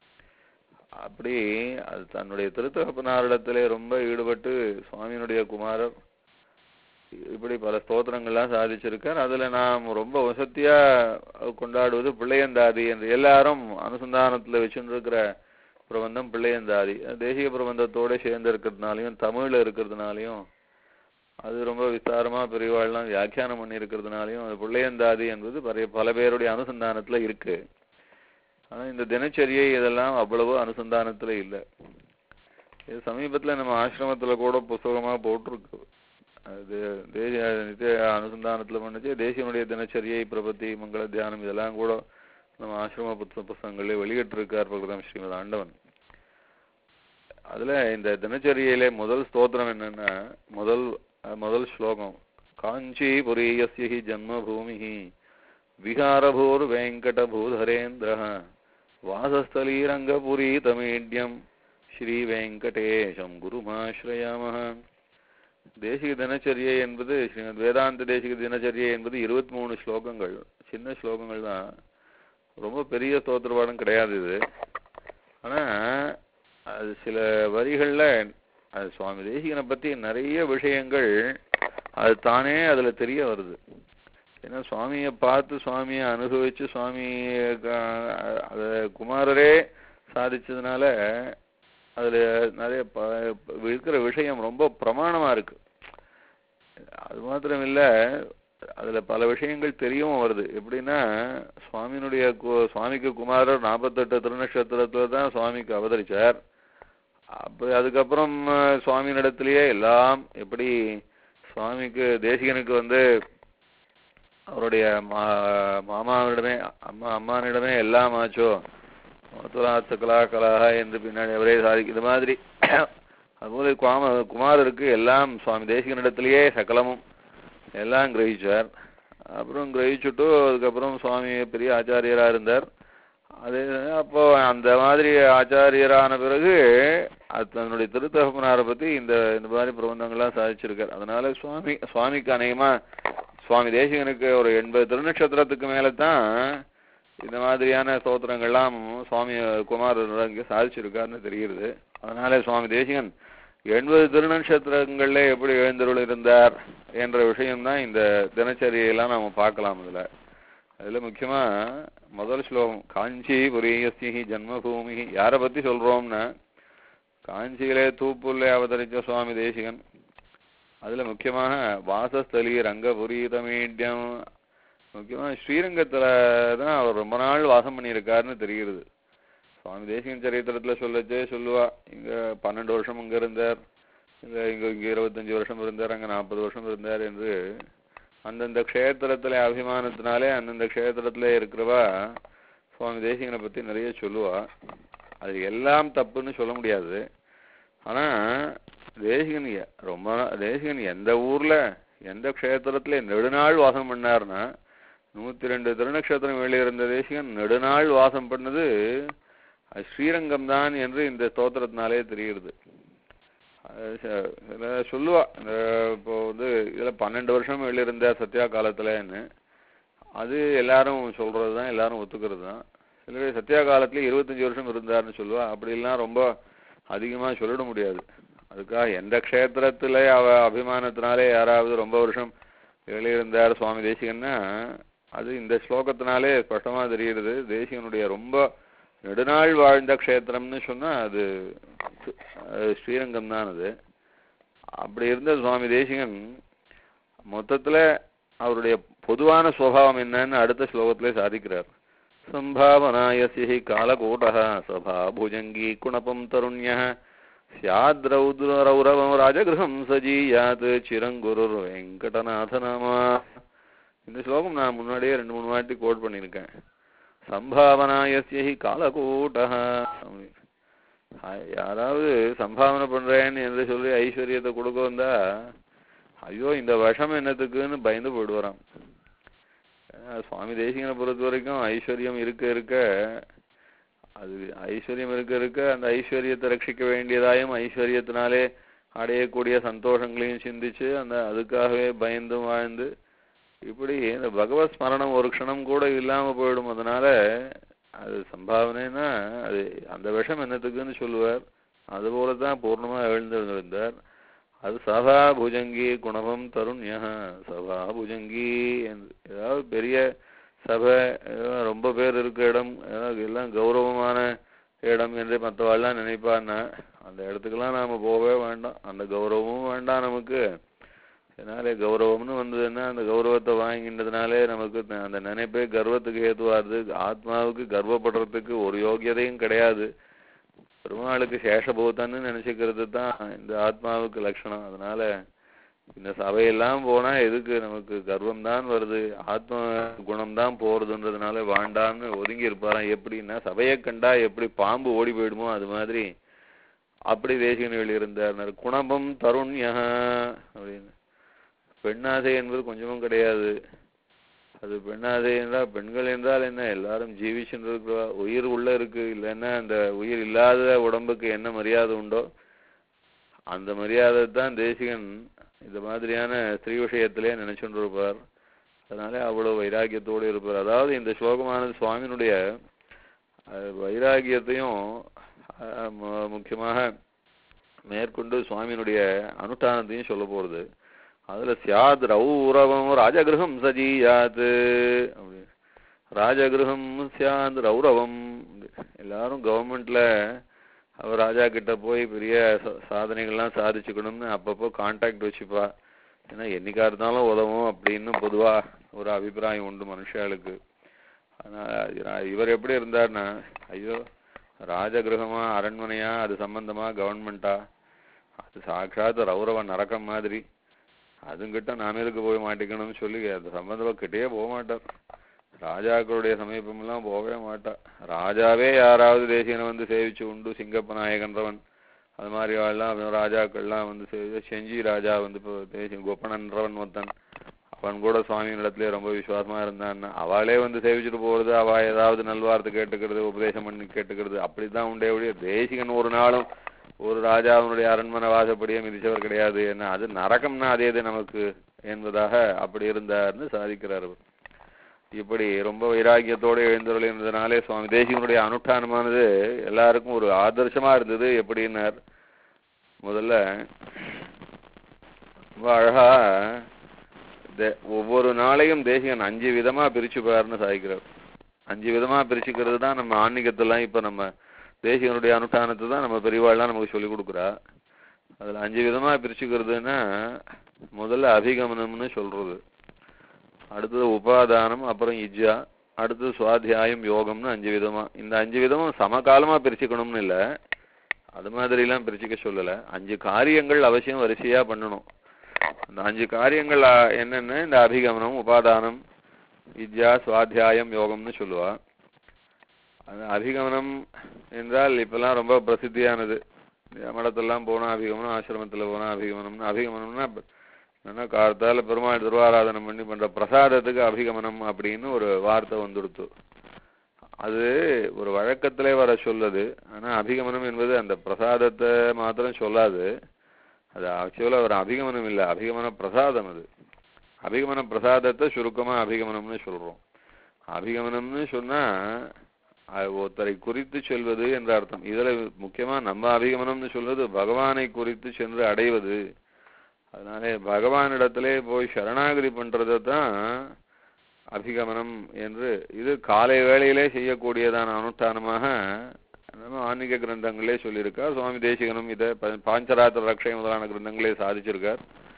அப்படி அது தன்னுடைய திருத்தகப்பனாரிடத்திலே ரொம்ப ஈடுபட்டு சுவாமியினுடைய குமாரர் இப்படி பல ஸ்தோத்திரங்கள்லாம் சாதிச்சிருக்கார் அதுல நாம் ரொம்ப வசத்தியா கொண்டாடுவது பிள்ளையந்தாதி என்று எல்லாரும் அனுசந்தானத்துல வச்சுருக்கிற பிரபந்தம் பிள்ளையந்தாதி அது தேசிய பிரபந்தத்தோட சேர்ந்து இருக்கிறதுனாலையும் தமிழ்ல இருக்கிறதுனாலையும் அது ரொம்ப விஸ்தாரமா பெரியவாள்லாம் வியாக்கியானம் பண்ணி இருக்கிறதுனாலையும் அது பிள்ளையந்தாதி என்பது பல பல பேருடைய அனுசந்தானத்துல இருக்கு ஆனா இந்த தினச்சரியை இதெல்லாம் அவ்வளவு அனுசந்தானத்துல இல்லை இது சமீபத்துல நம்ம ஆசிரமத்துல கூட புஸ்தகமா போட்டிருக்கு அது தேசிய நித்திய அனுசந்தானத்துல பண்ணுச்சு தேசியனுடைய தினச்சரியை பிரபத்தி மங்கள தியானம் இதெல்லாம் கூட நம்ம ஆசிரம புத்த புஸ்தகங்களே வெளியிட்டிருக்கார் பிரகதம் ஸ்ரீமத் ஆண்டவன் அதுல இந்த தினச்சரியிலே முதல் ஸ்தோத்திரம் என்னன்னா முதல் அஹ், முதல் ஸ்லோகம் காஞ்சிபுரியஸ்ய ஹி ஜன்மபூமி விகாரபூர் வெங்கடபூதரேந்திர வாசஸ்தலீரங்கபுரீதமீட்யம் ஸ்ரீ வெங்கடேஷம் குருமாஸ்ரயாமஹ தேசிக தினச்சரியை என்பது ஸ்ரீமத் வேதாந்த தேசிக தினச்சரியை என்பது இருபத்தி மூணு ஸ்லோகங்கள் சின்ன ஸ்லோகங்கள் தான் ரொம்ப பெரிய ஸ்தோத்திரபாடம் கிடையாது இது ஆனா அது சில வரிகள்ல அது சுவாமி தேசிகனை பத்தி நிறைய விஷயங்கள் அது தானே அதுல தெரிய வருது ஏன்னா சுவாமியை பார்த்து சுவாமியை அனுபவிச்சு சுவாமி அத குமாரரே சாதிச்சதுனால அதுல நிறைய ப- இருக்கிற விஷயம் ரொம்ப பிரமாணமா இருக்கு அது மாத்திரம் இல்ல அதுல பல விஷயங்கள் தெரியவும் வருது எப்படின்னா சுவாமியினுடைய கு- சுவாமிக்கு குமாரர் நாற்பத்தெட்டு திருநட்சத்திரத்துல தான் சுவாமிக்கு அவதரிச்சார் அப்ப அதுக்கப்புறம் அஹ், சுவாமியினிடத்திலேயே எல்லாம் எப்படி சுவாமிக்கு தேசிகனுக்கு வந்து அவருடைய மா மாமாவிடமே அம்மா அம்மானிடமே எல்லாம் ஆச்சோ மதுராத்த கலா கலாக என்று பின்னாடி அவரே சாதிக்கு இது மாதிரி அதுபோல குமார குமாரருக்கு எல்லாம் சுவாமி தேசிகனிடத்திலேயே சகலமும் எல்லாம் கிரகிச்சார் அப்புறம் கிரகிச்சுட்டு அதுக்கப்புறம் சுவாமி பெரிய ஆச்சாரியரா இருந்தார் அது அப்போ அந்த மாதிரி ஆச்சாரியரான பிறகு அது தன்னுடைய திருத்தகப்பனாரை பத்தி இந்த இந்த மாதிரி பிரபந்தங்கள்லாம் சாதிச்சிருக்கார் அதனால சுவாமி சுவாமிக்கு அநேகமா சுவாமி தேசிகனுக்கு ஒரு எண்பது திருநட்சத்திரத்துக்கு மேல தான் இந்த மாதிரியான ஸ்தோத்திரங்கள்லாம் சுவாமி குமாரர் இங்க சாதிச்சிருக்காருன்னு தெரிகிறது அதனால சுவாமி தேசிகன் எண்பது திருநட்சத்திரங்கள்ல எப்படி எழுந்தருள் இருந்தார் என்ற விஷயம்தான் இந்த தினச்சரியெல்லாம் நாம பார்க்கலாம் இதுல அதுல முக்கியமா முதல் ஸ்லோகம் காஞ்சி புரியஸ்தி ஜன்மபூமி யாரை பத்தி சொல்றோம்னா காஞ்சியிலே தூப்புள்ளே அவதரிச்ச சுவாமி தேசிகன் அதுல முக்கியமாக வாசஸ்தலி ரங்கபுரீதமீட்யம் முக்கியமா ஸ்ரீரங்கத்துல தான் அவர் ரொம்ப நாள் வாசம் பண்ணியிருக்காருன்னு தெரிகிறது சுவாமி தேசிகன் சரித்திரத்துல சொல்லச்சே சொல்லுவா இங்க பன்னெண்டு வருஷம் இங்க இருந்தார் இங்க இங்க இங்க இருபத்தஞ்சு வருஷம் இருந்தார் அங்க நாற்பது வருஷம் இருந்தார் என்று அந்தந்த க்ஷேத்திரத்துல அபிமானத்தினாலே அந்தந்த க்ஷேத்திரத்துல இருக்கிறவா சுவாமி தேசிகனை பத்தி நிறைய சொல்லுவா அது எல்லாம் தப்புன்னு சொல்ல முடியாது ஆனா தேசிகன் எ- ரொம்ப நா- தேசிகன் எந்த ஊர்ல எந்த க்ஷேத்திரத்துல நெடுநாள் வாசம் பண்ணார்னா நூத்தி ரெண்டு திருநக்ஷத்திரம் வெளியிருந்த தேசிகன் நெடுநாள் வாசம் பண்ணது அது ஸ்ரீரங்கம் தான் என்று இந்த ஸ்தோத்திரத்தினாலே தெரிகிறது அது ச- இதுல சொல்லுவா இந்த இப்போ வந்து இதுல பன்னெண்டு வருஷம் வெளியிருந்த சத்யா காலத்துலன்னு அது எல்லாரும் சொல்றது தான் எல்லாரும் ஒத்துக்கிறது தான் சில பேர் சத்யா காலத்துல இருபத்தஞ்சு வருஷம் இருந்தாருன்னு சொல்லுவா அப்படிலாம் ரொம்ப அதிகமா சொல்லிட முடியாது அதுக்காக எந்த க்ஷேத்திரத்துல அவ அபிமானத்தினாலே யாராவது ரொம்ப வருஷம் வெளியிருந்தார் சுவாமி தேசிகன்னா அது இந்த ஸ்லோகத்தினாலே ஸ்பஷ்டமா தெரிகிறது தேசிகனுடைய ரொம்ப நெடுநாள் வாழ்ந்த க்ஷேத்திரம்னு சொன்னா அது அது ஸ்ரீரங்கம் தான் அது அப்படி இருந்த சுவாமி தேசிகன் மொத்தத்துல அவருடைய பொதுவான சுவாவம் என்னன்னு அடுத்த ஸ்லோகத்திலே சாதிக்கிறார் சம்பாவனாயசி காலகூட்டः சபா புஜங்கி குணபம் தருண்யः ஸ்யாத்ரௌரௌரவம் ராஜகிரகம் சஜீயாத் சிரங்குருர் வெங்கடநாத நாமா இந்த ஸ்லோகம் நான் முன்னாடியே ரெண்டு மூணு வாட்டி கோட் பண்ணியிருக்கேன் சம்பாவனாயசி காலகூட்டः யாராவது சம்பாவனை பண்றேன்னு என்று சொல்லி ஐஸ்வர்யத்தை கொடுக்க வந்தா ஐயோ இந்த விஷம் என்னத்துக்குன்னு பயந்து போயிடுவாராம் ஏன்னா, சுவாமி தேசிகனை பொறுத்த வரைக்கும் ஐஸ்வர்யம் இருக்க இருக்க அது ஐஸ்வர்யம் இருக்க இருக்க அந்த ஐஸ்வர்யத்தை ரட்சிக்க வேண்டியதாயும் ஐஸ்வர்யத்தினாலே அடையக்கூடிய சந்தோஷங்களையும் சிந்திச்சு அந்த அதுக்காகவே பயந்தும் வாழ்ந்து இப்படி இந்த பகவத் ஸ்மரணம் ஒரு க்ஷணம் கூட இல்லாம போயிடும் அதனால அது சம்பாவனைன்னா அது அந்த விஷம் என்னத்துக்குன்னு சொல்லுவார் அதுபோல தான் பூர்ணமா எழுந்திருந்தார் அது சபா புஜங்கி குணபம் தருண்யா சபா புஜங்கி என்று ஏதாவது பெரிய சபை ஏதாவது ரொம்ப பேர் இருக்க இடம் ஏதாவது எல்லாம் கௌரவமான இடம் என்று மற்றவாள்லாம் நினைப்பான்னா அந்த இடத்துக்கெல்லாம் நாம போகவே வேண்டாம் அந்த கௌரவமும் வேண்டாம் நமக்கு அதனாலே கௌரவம்னு வந்ததுன்னா அந்த கௌரவத்தை வாங்கின்றதுனாலே நமக்கு த- அந்த நினைப்பே கர்வத்துக்கு ஏதுவாருது ஆத்மாவுக்கு கர்வப்படுறதுக்கு ஒரு யோகியதையும் கிடையாது பெருமாளுக்கு சேஷபூதன்னு நினைச்சுக்கிறது தான் இந்த ஆத்மாவுக்கு லட்சணம் அதனால இந்த சபையெல்லாம் போனா எதுக்கு நமக்கு கர்வம் தான் வருது ஆத்ம குணம் தான் போறதுன்றதுனால வாண்டான்னு ஒதுங்கி இருப்பாராம் எப்படின்னா சபையை கண்டா எப்படி பாம்பு ஓடி போயிடுமோ அது மாதிரி அப்படி தேசிகனில் இருந்தார் குணபம் தருண்யா அப்படின்னு பெண்ணாசை என்பது கொஞ்சமும் கிடையாது அது பெண்ணாசை என்றால் பெண்கள் என்றால் என்ன எல்லாரும் ஜீவிச்சுட்டு இருக்கிறா உயிர் உள்ள இருக்கு இல்லைன்னா அந்த உயிர் இல்லாத உடம்புக்கு என்ன மரியாதை உண்டோ அந்த மரியாதை தான் தேசிகன் இந்த மாதிரியான ஸ்திரீ விஷயத்திலே நினைச்சுட்டு இருப்பார் அதனால அவ்வளவு வைராக்கியத்தோடு இருப்பார் அதாவது இந்த ஸ்லோகமானது சுவாமியினுடைய அஹ், வைராக்கியத்தையும் அஹ், மு- முக்கியமாக மேற்கொண்டு சுவாமியினுடைய அனுஷ்டானத்தையும் சொல்ல போறது அதுல சியாத் ரௌரவம் ராஜகிரகம் சஜீயாத் அப்படி ராஜகிரகம் சியாத் ரௌரவம் எல்லாரும் கவர்மெண்ட்ல அவர் ராஜா கிட்ட போய் பெரிய ச- சாதனைகள்லாம் சாதிச்சுக்கணும்னு அப்பப்போ கான்டாக்ட் வச்சுப்பா ஏன்னா என்னைக்கா இருந்தாலும் உதவும் அப்படின்னு பொதுவா ஒரு அபிப்பிராயம் உண்டு மனுஷாளுக்கு ஆனா இ- இவர் எப்படி இருந்தார்னா ஐயோ ராஜகிரகமா அரண்மனையா அது சம்பந்தமா கவர்மெண்டா அது சாட்சாத் ரௌரவ நரக்கம் மாதிரி அதுங்கிட்ட நாம எதுக்கு போய் மாட்டிக்கணும்னு சொல்லி அது சம்பந்தமா கிட்டே போக மாட்டார் ராஜாக்களுடைய சமீபமெல்லாம் போகவே மாட்டா ராஜாவே யாராவது தேசியனை வந்து சேவிச்சு உண்டு சிங்கப்ப நாயகன்றவன் அது மாதிரி எல்லாம் ராஜாக்கள்லாம் வந்து சேவி செஞ்சி ராஜா வந்து இப்போ தேசிய கோப்பனன்றவன் ஒருத்தன் அவன் கூட சுவாமியினிடத்துல ரொம்ப விசுவாசமா இருந்தான் அவளே வந்து சேவிச்சுட்டு போறது அவ ஏதாவது நல்வார்த்தை கேட்டுக்கிறது உபதேசம் பண்ணி கேட்டுக்கிறது அப்படிதான் உண்டே ஒழிய தேசிகன் ஒரு நாளும் ஒரு ராஜாவினுடைய அரண்மனை வாசப்படியே மிதிச்சவர் கிடையாது என்ன அது நரகம்னா அதே இது நமக்கு என்பதாக அப்படி இருந்தார்னு சாதிக்கிறார் அவர் இப்படி ரொம்ப வைராக்கியத்தோடு எழுந்தருள் இருந்ததுனாலே சுவாமி தேசிகனுடைய அனுஷ்டானமானது எல்லாருக்கும் ஒரு ஆதர்சமா இருந்தது எப்படின்னார் முதல்ல ரொம்ப அழகா தே- ஒவ்வொரு நாளையும் தேசிகன் அஞ்சு விதமா பிரிச்சுப்பாருன்னு சாதிக்கிறார் அஞ்சு விதமா பிரிச்சுக்கிறது தான் நம்ம ஆன்மீகத்தெல்லாம் இப்ப நம்ம தேசிகனுடைய அனுஷ்டானத்தை தான் நம்ம பெரியவாள்லாம் நமக்கு சொல்லி கொடுக்குறா அதுல அஞ்சு விதமா பிரிச்சுக்கிறதுன்னா முதல்ல அபிகமனம்னு சொல்றது அடுத்தது உபாதானம் அப்புறம் இஜ்ஜா அடுத்தது சுவாத்தியாயம் யோகம்னு அஞ்சு விதமா இந்த அஞ்சு விதமும் சமகாலமா பிரிச்சுக்கணும்னு இல்ல அது மாதிரிலாம் பிரிச்சுக்க சொல்லல அஞ்சு காரியங்கள் அவசியம் வரிசையா பண்ணணும் அந்த அஞ்சு காரியங்கள் அ, என்னென்ன இந்த அபிகமனம் உபாதானம் வித்யா சுவாத்தியாயம் யோகம்னு சொல்லுவா அது அபிகமனம் என்றால் இப்பெல்லாம் ரொம்ப பிரசித்தியானது மடத்தெல்லாம் போனா அபிகமனம் ஆசிரமத்துல போனா அபிகமனம்னு அபிகமனம்னா என்னன்னா காலத்தால பெருமாள் திருவாராதனம் பண்ணி பண்ற பிரசாதத்துக்கு அபிகமனம் அப்படின்னு ஒரு வார்த்தை வந்துடுத்து அது ஒரு வழக்கத்திலே வர சொல்லுது ஆனா அபிகமனம் என்பது அந்த பிரசாதத்தை மாத்திரம் சொல்லாது அது ஆக்சுவலா ஒரு அபிகமனம் இல்ல அபிகமன பிரசாதம் அது அபிகமன பிரசாதத்தை சுருக்கமா அபிகமனம்னு சொல்றோம் அபிகமனம்னு சொன்னா அது ஒருத்தரை குறித்து சொல்வது என்ற அர்த்தம் இதுல முக்கியமா நம்ம அபிகமனம்னு சொல்வது பகவானை குறித்து சென்று அடைவது அதனாலே பகவானிடத்திலே போய் சரணாகதி பண்றதை தான் அபிகமனம் என்று இது காலை வேளையிலே செய்யக்கூடியதான அனுஷ்டானமாக நம்ம ஆன்மீக கிரந்தங்களே சொல்லியிருக்கார் சுவாமி தேசிகனும் இதை ப- பாஞ்சராத்திர ரக்ஷை முதலான கிரந்தங்களே சாதிச்சிருக்கார்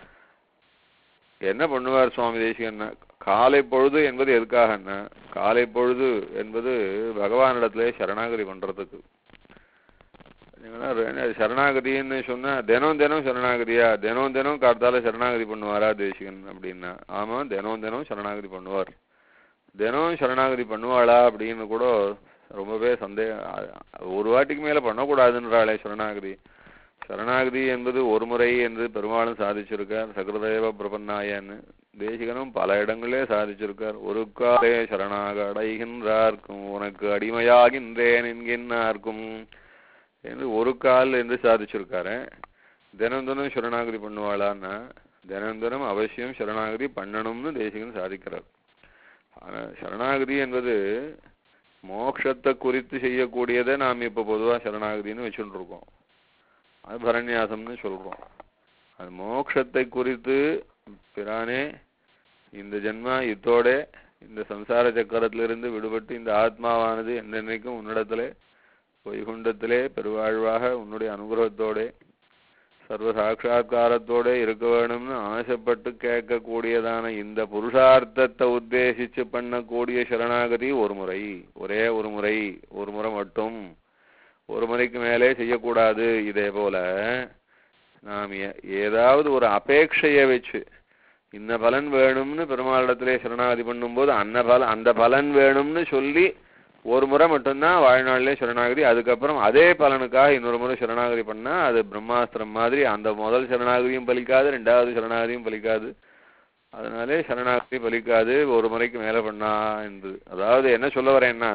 என்ன பண்ணுவார் சுவாமி தேசிகன்னா காலை பொழுது என்பது எதுக்காகன்னா காலை பொழுது என்பது பகவானிடத்திலே சரணாகதி பண்றதுக்கு நீங்கன்னா ரெ- சரணாகதின்னு சொன்னா தினம் தினம் சரணாகதியா தினம் தினம் காத்தால சரணாகதி பண்ணுவாரா தேசிகன் அப்படின்னா ஆமா தினம் தினம் சரணாகதி பண்ணுவார் தினம் சரணாகதி பண்ணுவாளா அப்படின்னு கூட ரொம்பவே சந்தேகம் அ- ஒரு வாட்டிக்கு மேல பண்ணக்கூடாதுன்றாளே சரணாகதி சரணாகதி என்பது ஒரு முறை என்று பெருமாளும் சாதிச்சிருக்கார் சகృதேவ பிரபன்னாயன்னு தேசிகனும் பல இடங்களே சாதிச்சிருக்கார் ஒரு காலே சரணாக அடைகின்றார்க்கும் உனக்கு அடிமையாகின்றேன் என்கின்றார்க்கும் என்று ஒரு கால் என்று சாதிச்சிருக்காரு தினம் தினம் சரணாகதி பண்ணுவாளான்னா தினம் தினம் அவசியம் சரணாகதி பண்ணணும்னு தேசிகன் சாதிக்கிறார் ஆனா சரணாகதி என்பது மோட்சத்தை குறித்து செய்யக்கூடியதை நாம் இப்ப பொதுவா சரணாகதின்னு வச்சுட்டு இருக்கோம் அது பரநியாசம்னு சொல்றோம் அது மோட்சத்தை குறித்து பிரானே இந்த ஜென்மா இத்தோட இந்த சம்சார சக்கரத்திலிருந்து விடுபட்டு இந்த ஆத்மாவானது என்றென்னைக்கும் உன்னிடத்திலே வைகுண்டத்திலே பெருவாழ்வாக உன்னுடைய அனுகிரகத்தோட சர்வ சாட்சா்காரத்தோட இருக்க வேணும்னு ஆசைப்பட்டு கேட்கக்கூடியதான இந்த புருஷார்த்தத்தை உத்தேசிச்சு பண்ணக்கூடிய சரணாகதி ஒரு முறை ஒரே ஒரு முறை ஒரு முறை மட்டும் ஒரு முறைக்கு மேலே செய்யக்கூடாது இதே போல நாம் ஏ- ஏதாவது ஒரு அபேட்சையை வச்சு இந்த பலன் வேணும்னு பெருமாளிடத்திலே சரணாகதி பண்ணும்போது அந்த பல அந்த பலன் வேணும்னு சொல்லி ஒரு முறை மட்டும்தான் வாழ்நாளிலே சரணாகதி அதுக்கப்புறம் அதே பலனுக்காக இன்னொரு முறை சரணாகதி பண்ணா அது பிரம்மாஸ்திரம் மாதிரி அந்த முதல் சரணாகதியும் பலிக்காது ரெண்டாவது சரணாகதியும் பலிக்காது அதனாலே சரணாகதி பலிக்காது ஒரு முறைக்கு மேல பண்ணா என்று அதாவது என்ன சொல்ல வரேன்னா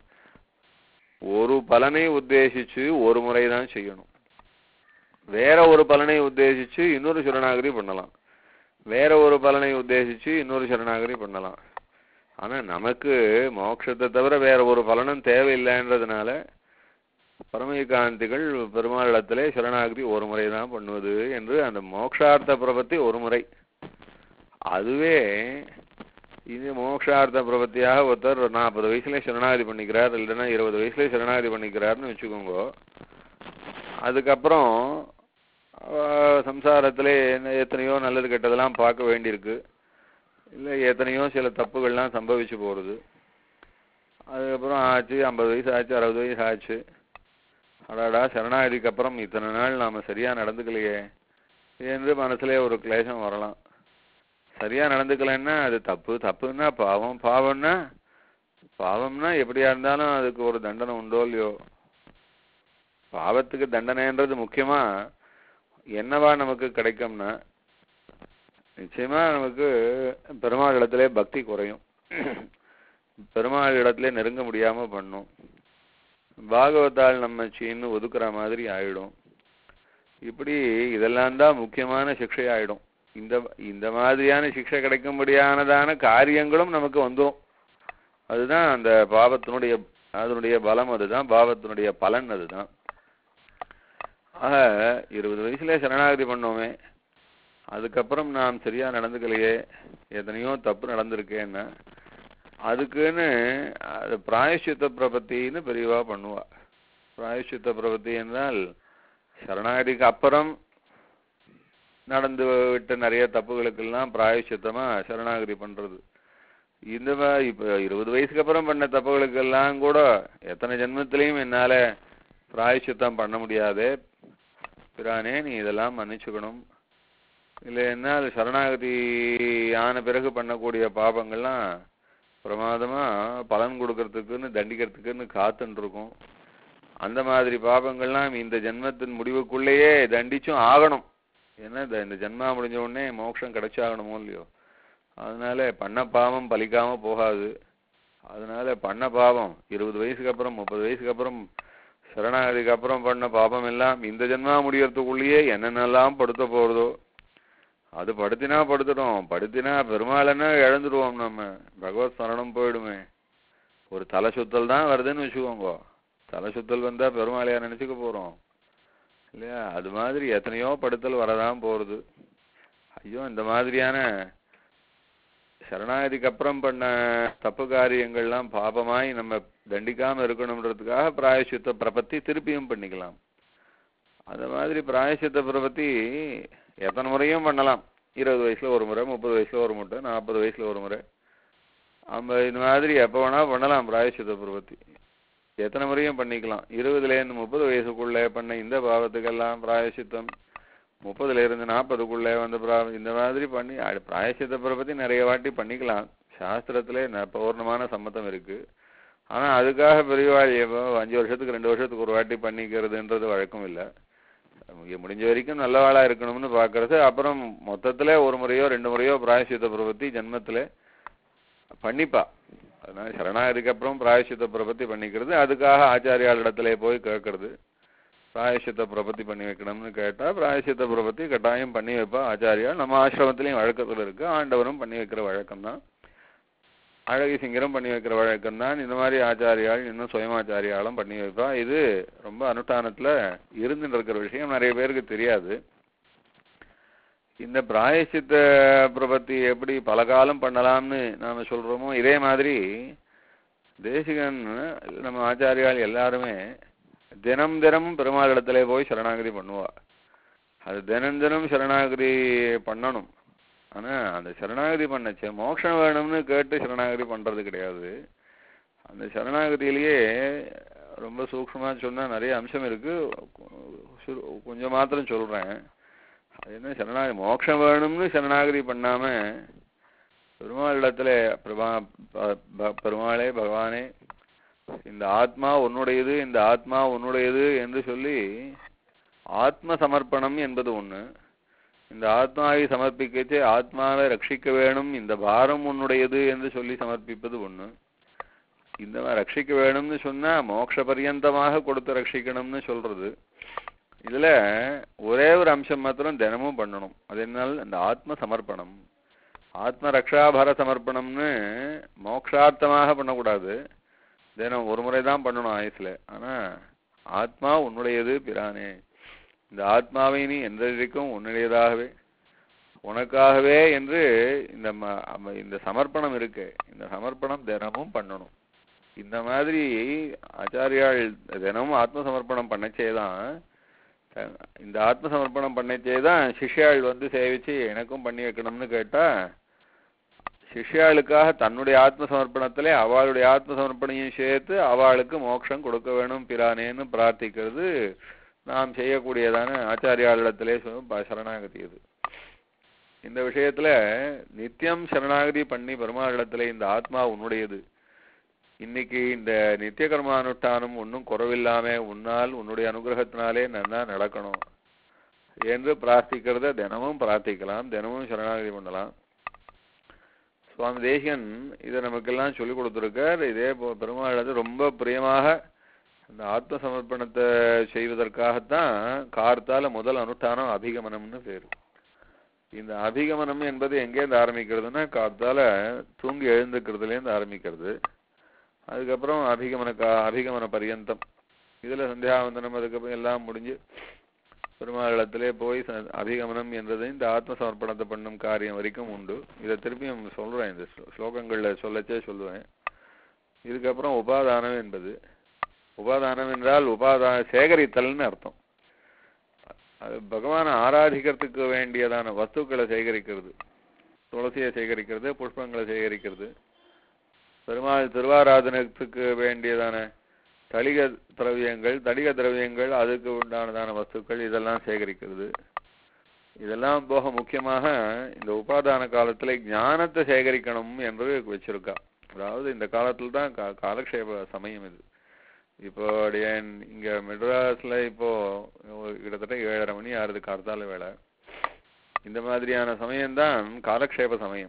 ஒரு பலனை உத்தேசிச்சு ஒரு முறை தான் செய்யணும் வேற ஒரு பலனை உத்தேசிச்சு இன்னொரு சரணாகதி பண்ணலாம் வேற ஒரு பலனை உத்தேசிச்சு இன்னொரு சரணாகதி பண்ணலாம் ஆனா நமக்கு மோட்சத்தை தவிர வேற ஒரு பலனும் தேவையில்லைன்றதுனால பரமேகாந்திகள் பெருமாளிடத்திலே சரணாகதி ஒரு முறை தான் பண்ணுவது என்று அந்த மோக்ஷார்த்த பிரபத்தி ஒரு முறை அதுவே இது மோக்ஷார்த்த பிரபத்தியாக ஒருத்தர் நாற்பது வயசுல சரணாகதி பண்ணிக்கிறார் இல்லைன்னா இருபது வயசுல சரணாகதி பண்ணிக்கிறாருன்னு வச்சுக்கோங்க அதுக்கப்புறம் ஆஹ், சம்சாரத்திலே என்ன எத்தனையோ நல்லது கெட்டதெல்லாம் பார்க்க வேண்டியிருக்கு இல்லை எத்தனையோ சில தப்புகள்லாம் சம்பவிச்சு போகிறது அதுக்கப்புறம் ஆச்சு ஐம்பது வயசு ஆச்சு அறுபது வயசு ஆச்சு அடாடா சரணாகதிக்கு அப்புறம் இத்தனை நாள் நாம சரியா நடந்துக்கலையே என்று மனசுல ஒரு கிளேசம் வரலாம் சரியா நடந்துக்கலைன்னா அது தப்பு தப்புன்னா பாவம் பாவம்னா பாவம்னா எப்படியா இருந்தாலும் அதுக்கு ஒரு தண்டனை உண்டோ இல்லையோ பாவத்துக்கு தண்டனைன்றது முக்கியமா என்னவா நமக்கு கிடைக்கும்னா நிச்சயமா நமக்கு பெருமாள் இடத்திலே பக்தி குறையும் பெருமாள் இடத்திலே நெருங்க முடியாம பண்ணும் பாகவதால் நம்ம சீன்னு ஒதுக்குற மாதிரி ஆயிடும் இப்படி இதெல்லாம் தான் முக்கியமான சிக்ஷை ஆயிடும் இந்த இந்த மாதிரியான சிக்ஷை கிடைக்கும்படியானதான காரியங்களும் நமக்கு வந்துரும் அதுதான் அந்த பாவத்தினுடைய அதனுடைய பலம் அதுதான் பாவத்தினுடைய பலன் அதுதான் ஆக இருபது வயசுல சரணாகதி பண்ணோமே அதுக்கப்புறம் நாம் சரியா நடந்துக்கலையே எத்தனையோ தப்பு நடந்திருக்கேன்னா அதுக்குன்னு அது பிராயஷ்சித்த பிரபத்தின்னு பெரியவா பண்ணுவா பிராயஷ்சித்த பிரபத்தி என்றால் சரணாகதிக்கு அப்புறம் நடந்து விட்ட நிறைய தப்புகளுக்கெல்லாம் பிராயஷ்சித்தமா சரணாகதி பண்றது இந்த மாதிரி இப்ப இருபது வயசுக்கு அப்புறம் பண்ண தப்புகளுக்கெல்லாம் கூட எத்தனை ஜென்மத்திலையும் என்னால பிராயஷ்சித்தம் பண்ண முடியாதே பிரானே நீ இதெல்லாம் மன்னிச்சுக்கணும் இல்லைன்னா அது சரணாகதி ஆன பிறகு பண்ணக்கூடிய பாபங்கள்லாம் பிரமாதமா பலன் கொடுக்கறதுக்குன்னு தண்டிக்கிறதுக்குன்னு காத்துன்னு இருக்கும் அந்த மாதிரி பாபங்கள்லாம் இந்த ஜென்மத்தின் முடிவுக்குள்ளேயே தண்டிச்சும் ஆகணும் ஏன்னா இந்த- இந்த ஜென்மா முடிஞ்ச உடனே மோட்சம் கிடைச்சாகணுமோ இல்லையோ அதனால பண்ண பாவம் பலிக்காம போகாது அதனால பண்ண பாவம் இருபது வயசுக்கு அப்புறம் முப்பது வயசுக்கு அப்புறம் சரணாகதிக்கு அப்புறம் பண்ண பாபம் எல்லாம் இந்த ஜென்மா முடியறதுக்குள்ளேயே என்னென்னலாம் படுத்த போறதோ அது படுத்தினா படுத்துடும் படுத்தினா பெருமாளன்னா இழந்துடுவோம் நம்ம பகவத் சரணம் போயிடுமே ஒரு தலை சுத்தல் தான் வருதுன்னு வச்சுக்கோங்க தலை சுத்தல் வந்தா பெருமாளையா நினைச்சுக்க போறோம் இல்லையா அது மாதிரி எத்தனையோ படுத்தல் வரதான் போறது ஐயோ இந்த மாதிரியான சரணாகதிக்கு அப்புறம் பண்ண தப்பு காரியங்கள்லாம் பாபமாய் நம்ம தண்டிக்காம இருக்கணுன்றதுக்காக பிராயசித்த பிரபத்தி திருப்பியும் பண்ணிக்கலாம் அந்த மாதிரி பிராயசித்த பிரபத்தி எத்தனை முறையும் பண்ணலாம் இருபது வயசுல ஒரு முறை முப்பது வயசுல ஒரு முறை நாற்பது வயசுல ஒரு முறை நம்ம இந்த மாதிரி எப்போ வேணா பண்ணலாம் பிராயசித்த பிரபத்தி எத்தனை முறையும் பண்ணிக்கலாம் இருபதுல இருந்து முப்பது வயசுக்குள்ளே பண்ண இந்த பாவத்துக்கெல்லாம் பிராயசித்தம் முப்பதுல இருந்து நாற்பதுக்குள்ளே வந்து பிரா- இந்த மாதிரி பண்ணி அது பிராயசித்த பிரபத்தி நிறைய வாட்டி பண்ணிக்கலாம் சாஸ்திரத்திலே ந- பௌர்ணமான சம்மதம் இருக்கு ஆனா அதுக்காக பெரியவாள் எப்போ அஞ்சு வருஷத்துக்கு ரெண்டு வருஷத்துக்கு ஒரு வாட்டி பண்ணிக்கிறதுன்றது வழக்கம் இல்லை இங்க முடிஞ்ச வரைக்கும் நல்லவாளா இருக்கணும்னு பார்க்கறது அப்புறம் மொத்தத்துல ஒரு முறையோ ரெண்டு முறையோ பிராயசித்த பிரபத்தி ஜென்மத்துல பண்ணிப்பா அதனால சரணாகதிக்கு அப்புறம் பிராயசித்த பிரபத்தி பண்ணிக்கிறது அதுக்காக ஆச்சாரியாளிடத்துல போய் கேட்கறது பிராயசித்த பிரபத்தி பண்ணி வைக்கணும்னு கேட்டா பிராயசித்த பிரபத்தி கட்டாயம் பண்ணி வைப்பா ஆச்சாரியா நம்ம ஆசிரமத்திலையும் வழக்கத்துல இருக்கு ஆண்டவரும் பண்ணி வைக்கிற வழக்கம் தான் அழகி சிங்கரம் பண்ணி வைக்கிற வழக்கம் தான் இந்த மாதிரி ஆச்சாரியாள் இன்னும் சுயமாச்சாரியாலும் பண்ணி வைப்பா இது ரொம்ப அனுஷ்டானத்துல இருந்துட்டு இருக்கிற விஷயம் நிறைய பேருக்கு தெரியாது இந்த பிராயசித்த பிரபத்தி எப்படி பல காலம் பண்ணலாம்னு நாம சொல்றோமோ இதே மாதிரி தேசிகன் நம்ம ஆச்சாரியால் எல்லாருமே தினம் தினமும் பெருமாள் இடத்துல போய் சரணாகதி பண்ணுவா அது தினம் தினம் சரணாகதி பண்ணணும் ஆனா அந்த சரணாகதி பண்ணச்சே மோட்சம் வேணும்னு கேட்டு சரணாகதி பண்றது கிடையாது அந்த சரணாகதியிலேயே ரொம்ப சூக்ஷ்மா சொன்னா நிறைய அம்சம் இருக்கு சுரு- கொஞ்சம் மாத்திரம் சொல்றேன் அது என்ன சரணாகதி மோட்சம் வேணும்னு சரணாகதி பண்ணாம பெருமாளிடத்துல பிரபா ப- ப- பெருமாளே பகவானே இந்த ஆத்மா உன்னுடையது இந்த ஆத்மா உன்னுடையது என்று சொல்லி ஆத்ம சமர்ப்பணம் என்பது ஒண்ணு இந்த ஆத்மாவை சமர்ப்பிக்கச்சே ஆத்மாவை ரட்சிக்க வேணும் இந்த பாரம் உன்னுடையது என்று சொல்லி சமர்ப்பிப்பது ஒண்ணு இந்த மாதிரி ரட்சிக்க வேணும்னு சொன்னா மோட்ச பரியந்தமாக கொடுத்து ரட்சிக்கணும்னு சொல்றது இதுல ஒரே ஒரு அம்சம் மாத்திரம் தினமும் பண்ணணும் அது என்னால் அந்த ஆத்ம சமர்ப்பணம் ஆத்ம ரக்ஷாபார சமர்ப்பணம்னு மோக்ஷார்த்தமாக பண்ணக்கூடாது தினம் ஒரு முறை தான் பண்ணணும் ஆயுஸ்ல ஆனா ஆத்மா உன்னுடையது பிரானே இந்த ஆத்மாவை நீ என்றைக்கும் உன்னுடையதாகவே உனக்காகவே என்று இந்த ம- அம- இந்த சமர்ப்பணம் இருக்கு இந்த சமர்ப்பணம் தினமும் பண்ணணும் இந்த மாதிரி ஆச்சாரியால் தினமும் ஆத்ம சமர்ப்பணம் பண்ணச்சே தான் த- இந்த ஆத்ம சமர்ப்பணம் பண்ணச்சே தான் சிஷ்யாள் வந்து சேவிச்சு எனக்கும் பண்ணி வைக்கணும்னு கேட்டா சிஷ்யாளுக்காக தன்னுடைய ஆத்ம சமர்ப்பணத்திலே அவளுடைய ஆத்ம சமர்ப்பணையும் சேர்த்து அவளுக்கு மோட்சம் கொடுக்க வேணும் பிரானேன்னு பிரார்த்திக்கிறது நாம் செய்யக்கூடியதான ஆச்சாரியாளிடத்திலே சொ- ப- சரணாகதி இது இந்த விஷயத்துல நித்தியம் சரணாகதி பண்ணி பெருமாளிடத்திலே இந்த ஆத்மா உன்னுடையது இன்னைக்கு இந்த நித்திய கர்மானுஷ்டானம் ஒன்றும் குறவில்லாம உன்னால் உன்னுடைய அனுகிரகத்தினாலே நன்னா நடக்கணும் என்று பிரார்த்திக்கிறத தினமும் பிரார்த்திக்கலாம் தினமும் சரணாகதி பண்ணலாம் சுவாமி தேசிகன் இதை நமக்கெல்லாம் சொல்லிக் கொடுத்துருக்கார் இதே போ- பெருமாள் ரொம்ப பிரியமாக அந்த ஆத்ம சமர்ப்பணத்தை செய்வதற்காகத்தான் கார்த்தால முதல் அனுஷ்டானம் அபிகமனம்னு பேரு இந்த அபிகமனம் என்பது எங்கேருந்து ஆரம்பிக்கிறதுன்னா கார்த்தால தூங்கி எழுந்துக்கிறதுலேருந்து ஆரம்பிக்கிறது அதுக்கப்புறம் அபிகமன கா அபிகமன பரியந்தம் இதுல சந்தியாவந்தனம் அதுக்கப்புறம் எல்லாம் முடிஞ்சு பெருமாளத்திலே போய் ச- அபிகமனம் என்றது இந்த ஆத்ம சமர்ப்பணத்தை பண்ணும் காரியம் வரைக்கும் உண்டு இதை திருப்பியும் சொல்றேன் இந்த ஸ்லோ- ஸ்லோகங்கள்ல சொல்லச்சே சொல்லுவேன் இதுக்கப்புறம் உபாதானம் என்பது உபாதானம் என்றால் உபாதான சேகரித்தல்னு அர்த்தம் அது பகவானை ஆராதிக்கிறதுக்கு வேண்டியதான வஸ்துக்களை சேகரிக்கிறது துளசியை சேகரிக்கிறது புஷ்பங்களை சேகரிக்கிறது பெருமாள் திருவாராதனத்துக்கு வேண்டியதான தளிக திரவியங்கள் தடிக திரவியங்கள் அதுக்கு உண்டானதான வஸ்துக்கள் இதெல்லாம் சேகரிக்கிறது இதெல்லாம் போக முக்கியமாக இந்த உபாதான காலத்துல ஞானத்தை சேகரிக்கணும் என்று வச்சிருக்கா அதாவது இந்த காலத்துல தான் கா- காலக்ஷேப சமயம் இது இப்போ அப்படியே இங்க மெட்ராஸ்ல இப்போ ஒரு கிட்டத்தட்ட ஏழரை மணி ஆறுது கார்த்தால வேலை இந்த மாதிரியான சமயம்தான் காலக்ஷேப சமயம்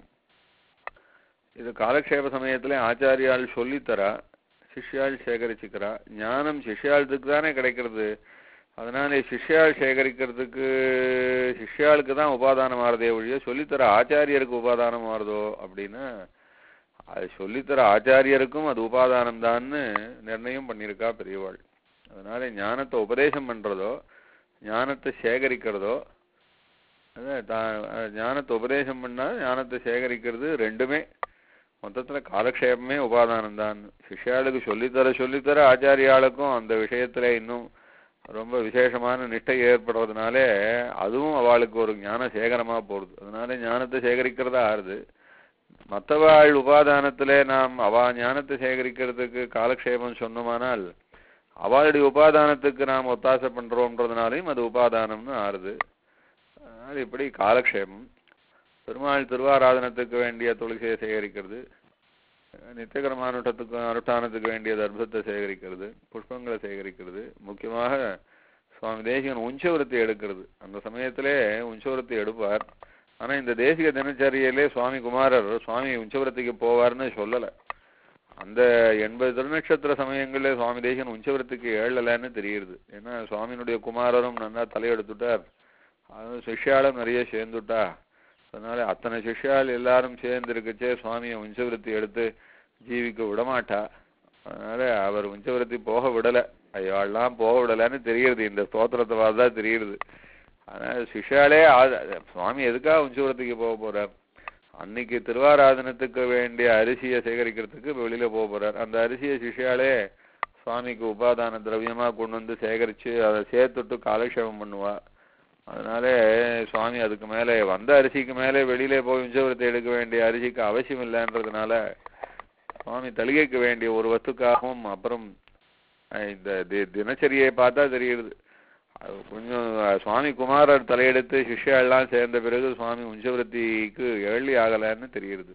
இது காலக்ஷேப சமயத்துல ஆச்சாரியால் சொல்லித்தரா சிஷ்யால் சேகரிச்சுக்கிறா ஞானம் சிஷ்யாளுக்கு தானே கிடைக்கிறது அதனால சிஷ்யால் சேகரிக்கிறதுக்கு சிஷ்யாளுக்கு தான் உபாதானம் ஆறதே ஒழிய சொல்லித்தர ஆச்சாரியருக்கு உபாதானம் ஆறுதோ அப்படின்னா அது சொல்லித்தர ஆச்சாரியருக்கும் அது உபாதானம் தான்னு நிர்ணயம் பண்ணியிருக்கா பெரியவாள் அதனால ஞானத்தை உபதேசம் பண்றதோ ஞானத்தை சேகரிக்கிறதோ அதான் தா- அஹ் ஞானத்தை உபதேசம் பண்ணா ஞானத்தை சேகரிக்கிறது ரெண்டுமே மொத்தத்துல காலக்ஷேபமே உபாதானம் தான் சிஷ்யாளுக்கு சொல்லித்தர சொல்லித்தர ஆச்சாரியாளுக்கும் அந்த விஷயத்துல இன்னும் ரொம்ப விசேஷமான நிஷ்டை ஏற்படுறதுனாலே அதுவும் அவளுக்கு ஒரு ஞான சேகரமா போறது அதனால ஞானத்தை சேகரிக்கிறதா ஆறுது மற்றவாள் உபாதானத்துல நாம் அவா ஞானத்தை சேகரிக்கிறதுக்கு காலக்ஷேபம் சொன்னோமானால் அவளுடைய உபாதானத்துக்கு நாம் ஒத்தாசை பண்றோம்ன்றதுனாலையும் அது உபாதானம்னு ஆறுது அதனால இப்படி காலக்ஷேபம் பெருமாள் திருவாராதனத்துக்கு வேண்டிய துளசியை சேகரிக்கிறது நித்தியகரம அனுஷ்டத்துக்கு அனுஷ்டானத்துக்கு வேண்டிய தர்பத்தை சேகரிக்கிறது புஷ்பங்களை சேகரிக்கிறது முக்கியமாக சுவாமி தேசிகன் உஞ்சவருத்தி எடுக்கிறது அந்த சமயத்திலே உஞ்சவருத்தி எடுப்பார் ஆனா இந்த தேசிக தினச்சரியிலே சுவாமி குமாரர் சுவாமி உஞ்சவரத்துக்கு போவார்னு சொல்லல அந்த எண்பது திருநட்சத்திர சமயங்களிலே சுவாமி தேசிகன் உஞ்சவரத்துக்கு ஏழலைன்னு தெரியுது ஏன்னா சுவாமியினுடைய குமாரரும் நல்லா தலையெடுத்துட்டார் அது சிஷ்யாலும் நிறைய சேர்ந்துட்டா அதனால அத்தனை சிஷ்யால் எல்லாரும் சேர்ந்து இருக்கச்சே சுவாமியை உஞ்சவருத்தி எடுத்து ஜீவிக்க விடமாட்டா அதனால அவர் உஞ்சவருத்தி போக விடல ஐயாள்லாம் போக விடலன்னு தெரியுது இந்த ஸ்தோத்திரத்தை பார்த்தா தெரியுது அதனால சிஷ்யாலே ஆ- சுவாமி எதுக்காக உஞ்சவரத்துக்கு போக போறார் அன்னைக்கு திருவாராதனத்துக்கு வேண்டிய அரிசியை சேகரிக்கிறதுக்கு வெளியில போக போறார் அந்த அரிசியை சிஷ்யாலே சுவாமிக்கு உபாதான திரவியமா கொண்டு வந்து சேகரிச்சு அதை சேர்த்துட்டு காலக்ஷேபம் பண்ணுவா அதனால சுவாமி அதுக்கு மேலே வந்த அரிசிக்கு மேலே வெளியில போய் உஞ்சவரத்தை எடுக்க வேண்டிய அரிசிக்கு அவசியம் இல்லைன்றதுனால சுவாமி தலிகைக்கு வேண்டிய ஒரு வஸ்துக்காகவும் அப்புறம் அஹ், இந்த தி- தினச்சரியை பார்த்தா தெரியுது அது கொஞ்சம் சுவாமி குமாரர் தலையெடுத்து சிஷ்யாலாம் சேர்ந்த பிறகு சுவாமி உஞ்சவருத்திக்கு ஏழி ஆகலைன்னு தெரிகிறது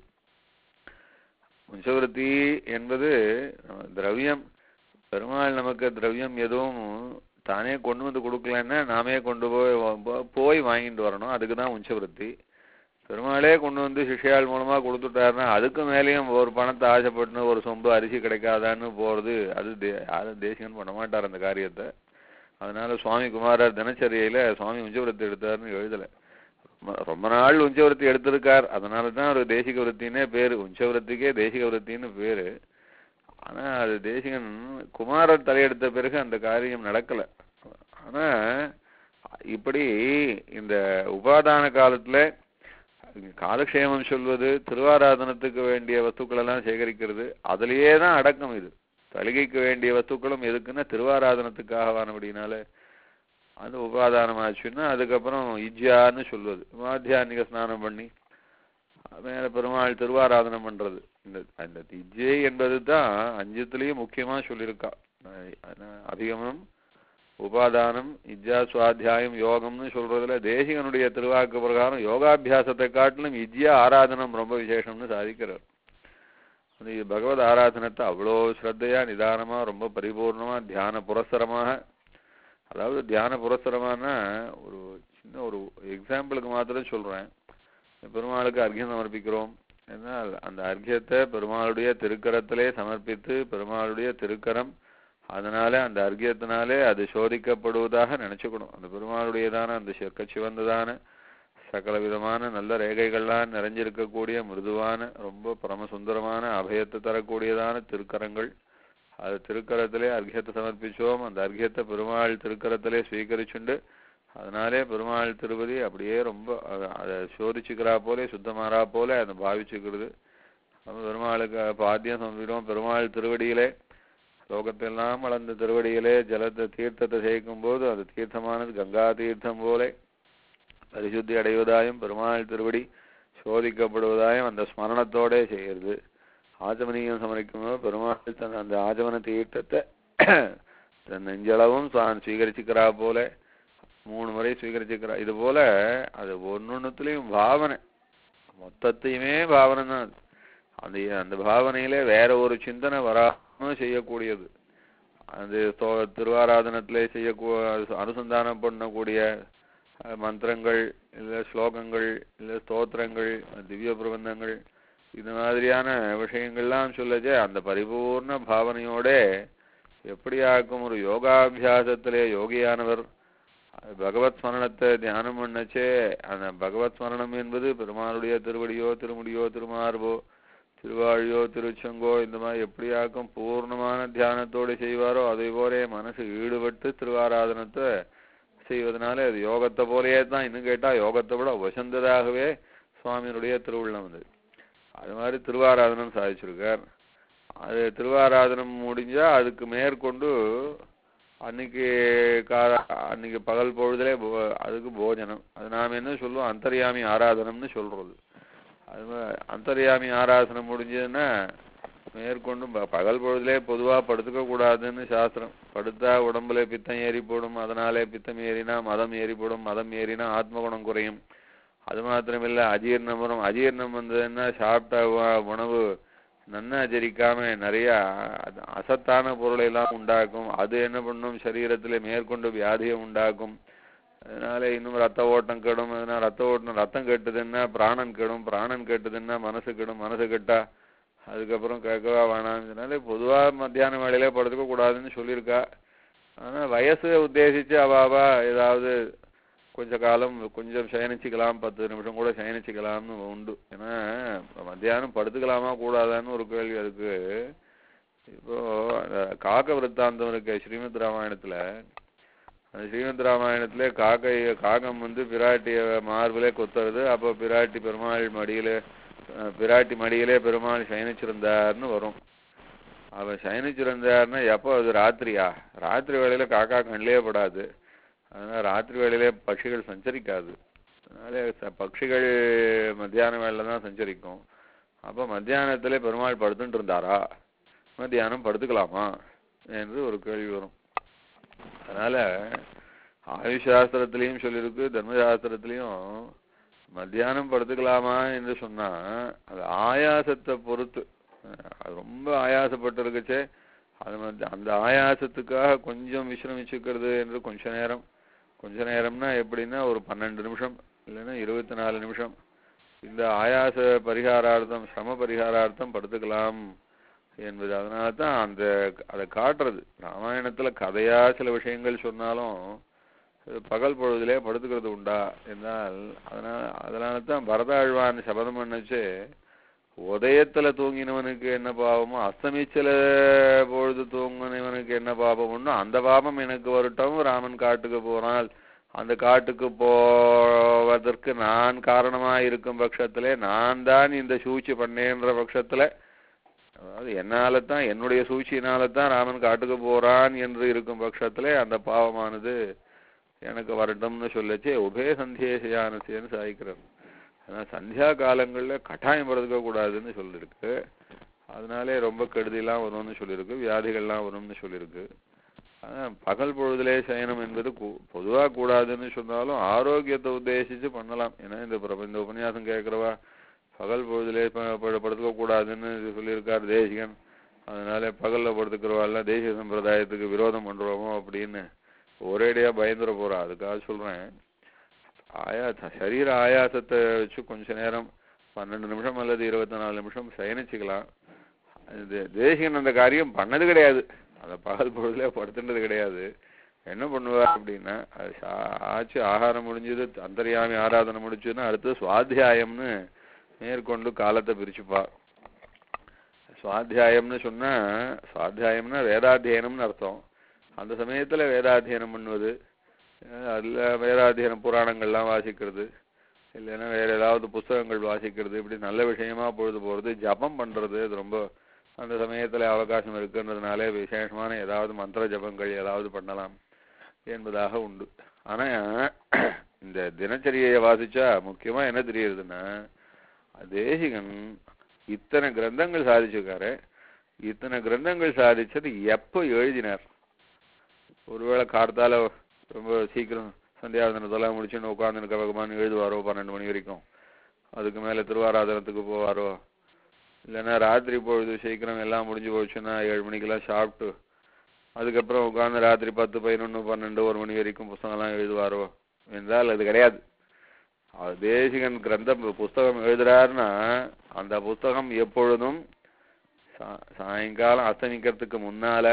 உஞ்சவருத்தி என்பது நம்ம திரவியம் பெருமாள் நமக்கு திரவியம் எதுவும் தானே கொண்டு வந்து கொடுக்கலன்னா நாமே கொண்டு போய் வா- போய் வாங்கிட்டு வரணும் அதுக்கு தான் உஞ்சவருத்தி பெருமாளே கொண்டு வந்து சிஷ்யாள் மூலமா கொடுத்துட்டாருன்னா அதுக்கு மேலேயும் ஒரு பணத்தை ஆசைப்பட்டுன்னு ஒரு சொம்பு அரிசி கிடைக்காதான்னு போறது அது தே யாரும் தேசிகன் பண்ண மாட்டார் அந்த காரியத்தை அதனால சுவாமி குமாரர் தினச்சரியையில சுவாமி உஞ்சவரத்தை எடுத்தாருன்னு எழுதல ரொம்ப- ரொம்ப நாள் உஞ்சவரத்தி எடுத்திருக்கார் அதனால தான் ஒரு தேசிக விருத்தினே பேரு உஞ்சவரத்துக்கே தேசிக விருத்தின்னு பேரு ஆனா அது தேசிகன் குமாரர் தலையெடுத்த பிறகு அந்த காரியம் நடக்கல ஆனா இப்படி இந்த உபாதான காலத்துல காலக்ஷேமம் சொல்வது திருவாராதனத்துக்கு வேண்டிய வஸ்துக்கள் எல்லாம் சேகரிக்கிறது அதுலயே தான் அடக்கம் இது தலிகைக்கு வேண்டிய வஸ்துக்களும் எதுக்குன்னா திருவாராதனத்துக்காகவானபடினால அது உபாதானமாச்சுன்னா அதுக்கப்புறம் இஜ்யான்னு சொல்வது மாத்தியானிக ஸ்நானம் பண்ணி மேல பெருமாள் திருவாராதனம் பண்றது இந்த அந்த இஜ்ஜை என்பது தான் அஞ்சுத்துலயும் முக்கியமா சொல்லியிருக்கா அஹ் அஹ் அதிகமனம் உபாதானம் இஜ்ஜா சுவாத்தியாயம் யோகம்னு சொல்றதுல தேசிகனுடைய திருவாக்கு பிரகாரம் யோகாபியாசத்தை காட்டிலும் இஜ்யா ஆராதனம் ரொம்ப விசேஷம்னு சாதிக்கிறார் அது பகவத் ஆராதனத்தை அவ்வளோ ஸ்ரத்தையா நிதானமா ரொம்ப பரிபூர்ணமா தியான புரஸ்தரமாக அதாவது தியான புரஸ்தரமான ஒரு சின்ன ஒரு எக்ஸாம்பிளுக்கு மாத்திரம் சொல்றேன் பெருமாளுக்கு அர்க்கியம் சமர்ப்பிக்கிறோம் என்றால் அந்த அர்க்கியத்தை பெருமாளுடைய திருக்கரத்திலே சமர்ப்பித்து பெருமாளுடைய திருக்கரம் அதனால அந்த அர்க்கியத்தினாலே அது சோதிக்கப்படுவதாக நினைச்சுக்கணும் அந்த பெருமாளுடையதான அந்த செக்க சிவந்ததான சகல விதமான நல்ல ரேகைகள்லாம் நிறைஞ்சிருக்கக்கூடிய மிருதுவான ரொம்ப பரமசுந்தரமான அபயத்தை தரக்கூடியதான திருக்கரங்கள் அது திருக்கரத்திலே அர்க்கியத்தை சமர்ப்பிச்சோம் அந்த அர்க்கியத்தை பெருமாள் திருக்கரத்திலே ஸ்வீகரிச்சுண்டு அதனாலே பெருமாள் திருப்பதி அப்படியே ரொம்ப அத- அதை சோதிச்சுக்கிறா போலே சுத்தமாறா போல அதை பாவிச்சுக்கிறது அப்ப பெருமாளுக்கு பாத்தியம் சமர்ப்பிக்கிறோம் பெருமாள் திருவடியிலே லோகத்தெல்லாம் வளர்ந்த திருவடியிலே ஜலத்தை தீர்த்தத்தை சேர்க்கும் போது அது தீர்த்தமானது கங்கா தீர்த்தம் போலே பரிசுத்தி அடைவதாயும் பெருமாள் திருவடி சோதிக்கப்படுவதாயும் அந்த ஸ்மரணத்தோட செய்கிறது ஆச்சமனியம் சமரிக்கும்போது பெருமாள் தன் அந்த ஆச்சமன தீர்த்தத்தை தன் நெஞ்சளவும் தான் ஸ்வீகரிச்சுக்கிறா போல மூணு முறை ஸ்வீகரிச்சுக்கிறா இது போல அது ஒன்னொன்னுத்துலயும் பாவனை மொத்தத்தையுமே பாவனை தான் அது. அந்த அந்த பாவனையிலே வேற ஒரு சிந்தனை வராம செய்யக்கூடியது அது ஸ்தோ- திருவாராதனத்திலே செய்யக்கூ அனுசந்தானம் பண்ணக்கூடிய அஹ், மந்திரங்கள் இல்ல ஸ்லோகங்கள் இல்ல ஸ்தோத்திரங்கள் திவ்ய பிரபந்தங்கள் இது மாதிரியான விஷயங்கள்லாம் சொல்லச்சே அந்த பரிபூர்ண பாவனையோட எப்படியாக்கும் ஒரு யோகாபியாசத்திலே யோகியானவர் அது பகவத் ஸ்மரணத்தை தியானம் பண்ணச்சே அந்த பகவத் ஸ்மரணம் என்பது பெருமாளுடைய திருவடியோ திருமுடியோ திருமார்போ திருவாழியோ திருச்செங்கோ இந்த மாதிரி எப்படியாக்கும் பூர்ணமான தியானத்தோடு செய்வாரோ அதே போலே மனசு ஈடுபட்டு திருவாராதனத்தை செய்வதனால அது யோகத்தை போலயே தான் இன்னும் கேட்டா யோகத்தை விட வசந்ததாகவே சுவாமியினுடைய திருவுள்ளம் அது அது மாதிரி திருவாராதனம் சாதிச்சிருக்கார் அது திருவாராதனம் முடிஞ்சா அதுக்கு மேற்கொண்டு அன்னைக்கு கா அன்னைக்கு பகல் பொழுதுலே போ- அதுக்கு போஜனம் அது நாம் என்ன சொல்லுவோம் அந்தர்யாமி ஆராதனம்னு சொல்றது அது மா- அந்தர்யாமி ஆராதனம் முடிஞ்சதுன்னா மேற்கொண்டு ப- பகல் பொழுதுலே பொதுவா படுத்துக்க கூடாதுன்னு சாஸ்திரம் படுத்தா உடம்புல பித்தம் ஏறி போடும் அதனாலே பித்தம் ஏறினா மதம் ஏறி போடும் மதம் ஏறினா ஆத்ம குணம் குறையும் அது மாத்திரமில்ல அஜீரணம் வரும் அஜீரணம் வந்ததுன்னா சாப்பிட்ட உ- உணவு நன்னா அஜரிக்காம நிறைய அ- அசத்தான பொருளை எல்லாம் உண்டாக்கும் அது என்ன பண்ணும் சரீரத்திலே மேற்கொண்டு வியாதியை உண்டாக்கும் அதனால இன்னும் ரத்த ஓட்டம் கெடும் அதனால ரத்த ஓட்டம் ரத்தம் கெட்டுதுன்னா பிராணன் கெடும் பிராணன் கெட்டுதுன்னா மனசு கெடும் மனசு கெட்டா அதுக்கப்புறம் கேட்கவா வேணாம் இதனால பொதுவா மத்தியான வேலையிலே படுத்துக்க கூடாதுன்னு சொல்லியிருக்கா ஆனா வயசு உத்தேசிச்சு அவாவா ஏதாவது கொஞ்ச காலம் கொஞ்சம் சயனிச்சுக்கலாம் பத்து நிமிஷம் கூட சயனிச்சுக்கலாம்னு உண்டு ஏன்னா இப்ப மத்தியானம் படுத்துக்கலாமா கூடாதான்னு ஒரு கேள்வி அதுக்கு இப்போ அந்த காக்க விருத்தாந்தம் இருக்கு ஸ்ரீமத் ராமாயணத்துல அந்த ஸ்ரீமத் ராமாயணத்துல காக்கை காகம் வந்து பிராட்டிய மார்பிலே கொத்துறது அப்போ பிராட்டி பெருமாள் மடியிலே அஹ், பிராட்டி மடியிலே பெருமாள் சயனிச்சிருந்தார்னு வரும் அவன் சயனிச்சிருந்தாருன்னா எப்போ அது ராத்திரியா ராத்திரி வேளையில காக்கா கண்ணிலே படாது அதனால ராத்திரி வேளையிலே பட்சிகள் சஞ்சரிக்காது அதனால ச- பட்சிகள் மத்தியான வேளையில தான் சஞ்சரிக்கும் அப்போ மத்தியானத்திலே பெருமாள் படுத்துட்டு இருந்தாரா மத்தியானம் படுத்துக்கலாமா என்று ஒரு கேள்வி வரும் அதனால ஆயுஷ் சாஸ்திரத்திலையும் சொல்லியிருக்கு தர்மசாஸ்திரத்திலையும் மத்தியானம் படுத்துக்கலாமா என்று சொன்னா அது ஆயாசத்தை பொறுத்து அஹ் அது ரொம்ப ஆயாசப்பட்டு இருக்குச்சே அது வந்து அந்த ஆயாசத்துக்காக கொஞ்சம் விசிரமிச்சுக்கிறது என்று கொஞ்ச நேரம் கொஞ்ச நேரம்னா எப்படின்னா ஒரு பன்னெண்டு நிமிஷம் இல்லைன்னா இருபத்தி நாலு நிமிஷம் இந்த ஆயாச பரிகாரார்த்தம் சிரம பரிகாரார்த்தம் படுத்துக்கலாம் என்பது அதனால தான் அந்த அதை காட்டுறது ராமாயணத்துல கதையா சில விஷயங்கள் சொன்னாலும் இது பகல் பொழுதிலே படுத்துக்கிறது உண்டா என்றால் அதனால அதனால தான் பரதாழ்வான் சபதம் பண்ணுச்சு உதயத்துல தூங்கினவனுக்கு என்ன பாவமோ அஸ்தமிச்சல பொழுது தூங்கினவனுக்கு என்ன பாவம்னு அந்த பாவம் எனக்கு வரட்டும் ராமன் காட்டுக்கு போனால் அந்த காட்டுக்கு போவதற்கு நான் காரணமா இருக்கும் பட்சத்திலே நான் தான் இந்த சூழ்ச்சி பண்ணேன்ற பட்சத்துல அதாவது என்னால தான் என்னுடைய சூழ்ச்சியினால தான் ராமன் காட்டுக்கு போறான் என்று இருக்கும் பட்சத்திலே அந்த பாவமானது எனக்கு வரட்டும்னு சொல்லச்சு உபய சந்தியேசயானசேன்னு சாய்க்கிறார் ஆனா சந்தியா காலங்கள்ல கட்டாயம் படுத்துக்க கூடாதுன்னு சொல்லிருக்கு அதனாலே ரொம்ப கெடுதிலாம் வரும்னு சொல்லியிருக்கு வியாதிகள்லாம் வரும்னு சொல்லியிருக்கு ஆனா பகல் பொழுதிலே சயனம் என்பது கூ- பொதுவா கூடாதுன்னு சொன்னாலும் ஆரோக்கியத்தை உத்தேசிச்சு பண்ணலாம் ஏன்னா இந்த பிரப- இந்த உபன்யாசம் கேட்கிறவா பகல் பொழுதிலே ப- ப- படுத்துக்க கூடாதுன்னு இது சொல்லியிருக்கார் தேசிகன் அதனால பகல்ல படுத்துக்கிறவாள்லாம் தேசிய சம்பிரதாயத்துக்கு விரோதம் பண்றோமோ அப்படின்னு ஒரேடியா பயந்துட போறா அதுக்காக சொல்றேன் ஆயாச சரீர ஆயாசத்தை வச்சு கொஞ்ச நேரம் பன்னெண்டு நிமிஷம் அல்லது இருபத்தி நாலு நிமிஷம் சயனிச்சுக்கலாம் இது தேசிகன் அந்த காரியம் பண்ணது கிடையாது அந்த பகல் பொழுதுல படுத்துனது கிடையாது என்ன பண்ணுவார் அப்படின்னா அது சா- ஆச்சு ஆகாரம் முடிஞ்சது அந்தர்யாமி ஆராதனை முடிச்சதுன்னா அடுத்து சுவாத்தியாயம்னு மேற்கொண்டு காலத்தை பிரிச்சுப்பா சுவாத்தியாயம்னு சொன்னா சுவாத்தியாயம்னா வேதாத்தியனம்னு அர்த்தம் அந்த சமயத்துல வேதாத்தியனம் பண்ணுவது அஹ் அதுல வேதாத்தியனம் புராணங்கள்லாம் வாசிக்கிறது இல்லைன்னா வேற ஏதாவது புஸ்தகங்கள் வாசிக்கிறது இப்படி நல்ல விஷயமா பொழுது போறது ஜபம் பண்றது அது ரொம்ப அந்த சமயத்துல அவகாசம் இருக்குன்றதுனாலே விசேஷமான ஏதாவது மந்திர ஜபங்கள் ஏதாவது பண்ணலாம் என்பதாக உண்டு ஆனா இந்த தினச்சரியை வாசிச்சா முக்கியமா என்ன தெரியுதுன்னா தேசிகன் இத்தனை கிரந்தங்கள் சாதிச்சிருக்காரு இத்தனை கிரந்தங்கள் சாதிச்சது எப்போ எழுதினார் ஒருவேளை கார்த்தால ரொம்ப சீக்கிரம் சந்தியாவதனத்தெல்லாம் முடிச்சுன்னு உட்காந்துருக்க பகவான் எழுதுவாரோ பன்னெண்டு மணி வரைக்கும் அதுக்கு மேல திருவாராதனத்துக்கு போவாரோ இல்லைன்னா ராத்திரி பொழுது சீக்கிரம் எல்லாம் முடிஞ்சு போச்சுன்னா ஏழு மணிக்கெல்லாம் சாப்பிட்டு அதுக்கப்புறம் உட்காந்து ராத்திரி பத்து பதினொன்று பன்னெண்டு ஒரு மணி வரைக்கும் புஸ்தகம்லாம் எழுதுவாரோ என்றால் அது கிடையாது அவர் தேசிகன் கிரந்தம் புஸ்தகம் எழுதுறாருன்னா அந்த புஸ்தகம் எப்பொழுதும் சா- சாயங்காலம் அஸ்தமிக்கிறதுக்கு முன்னால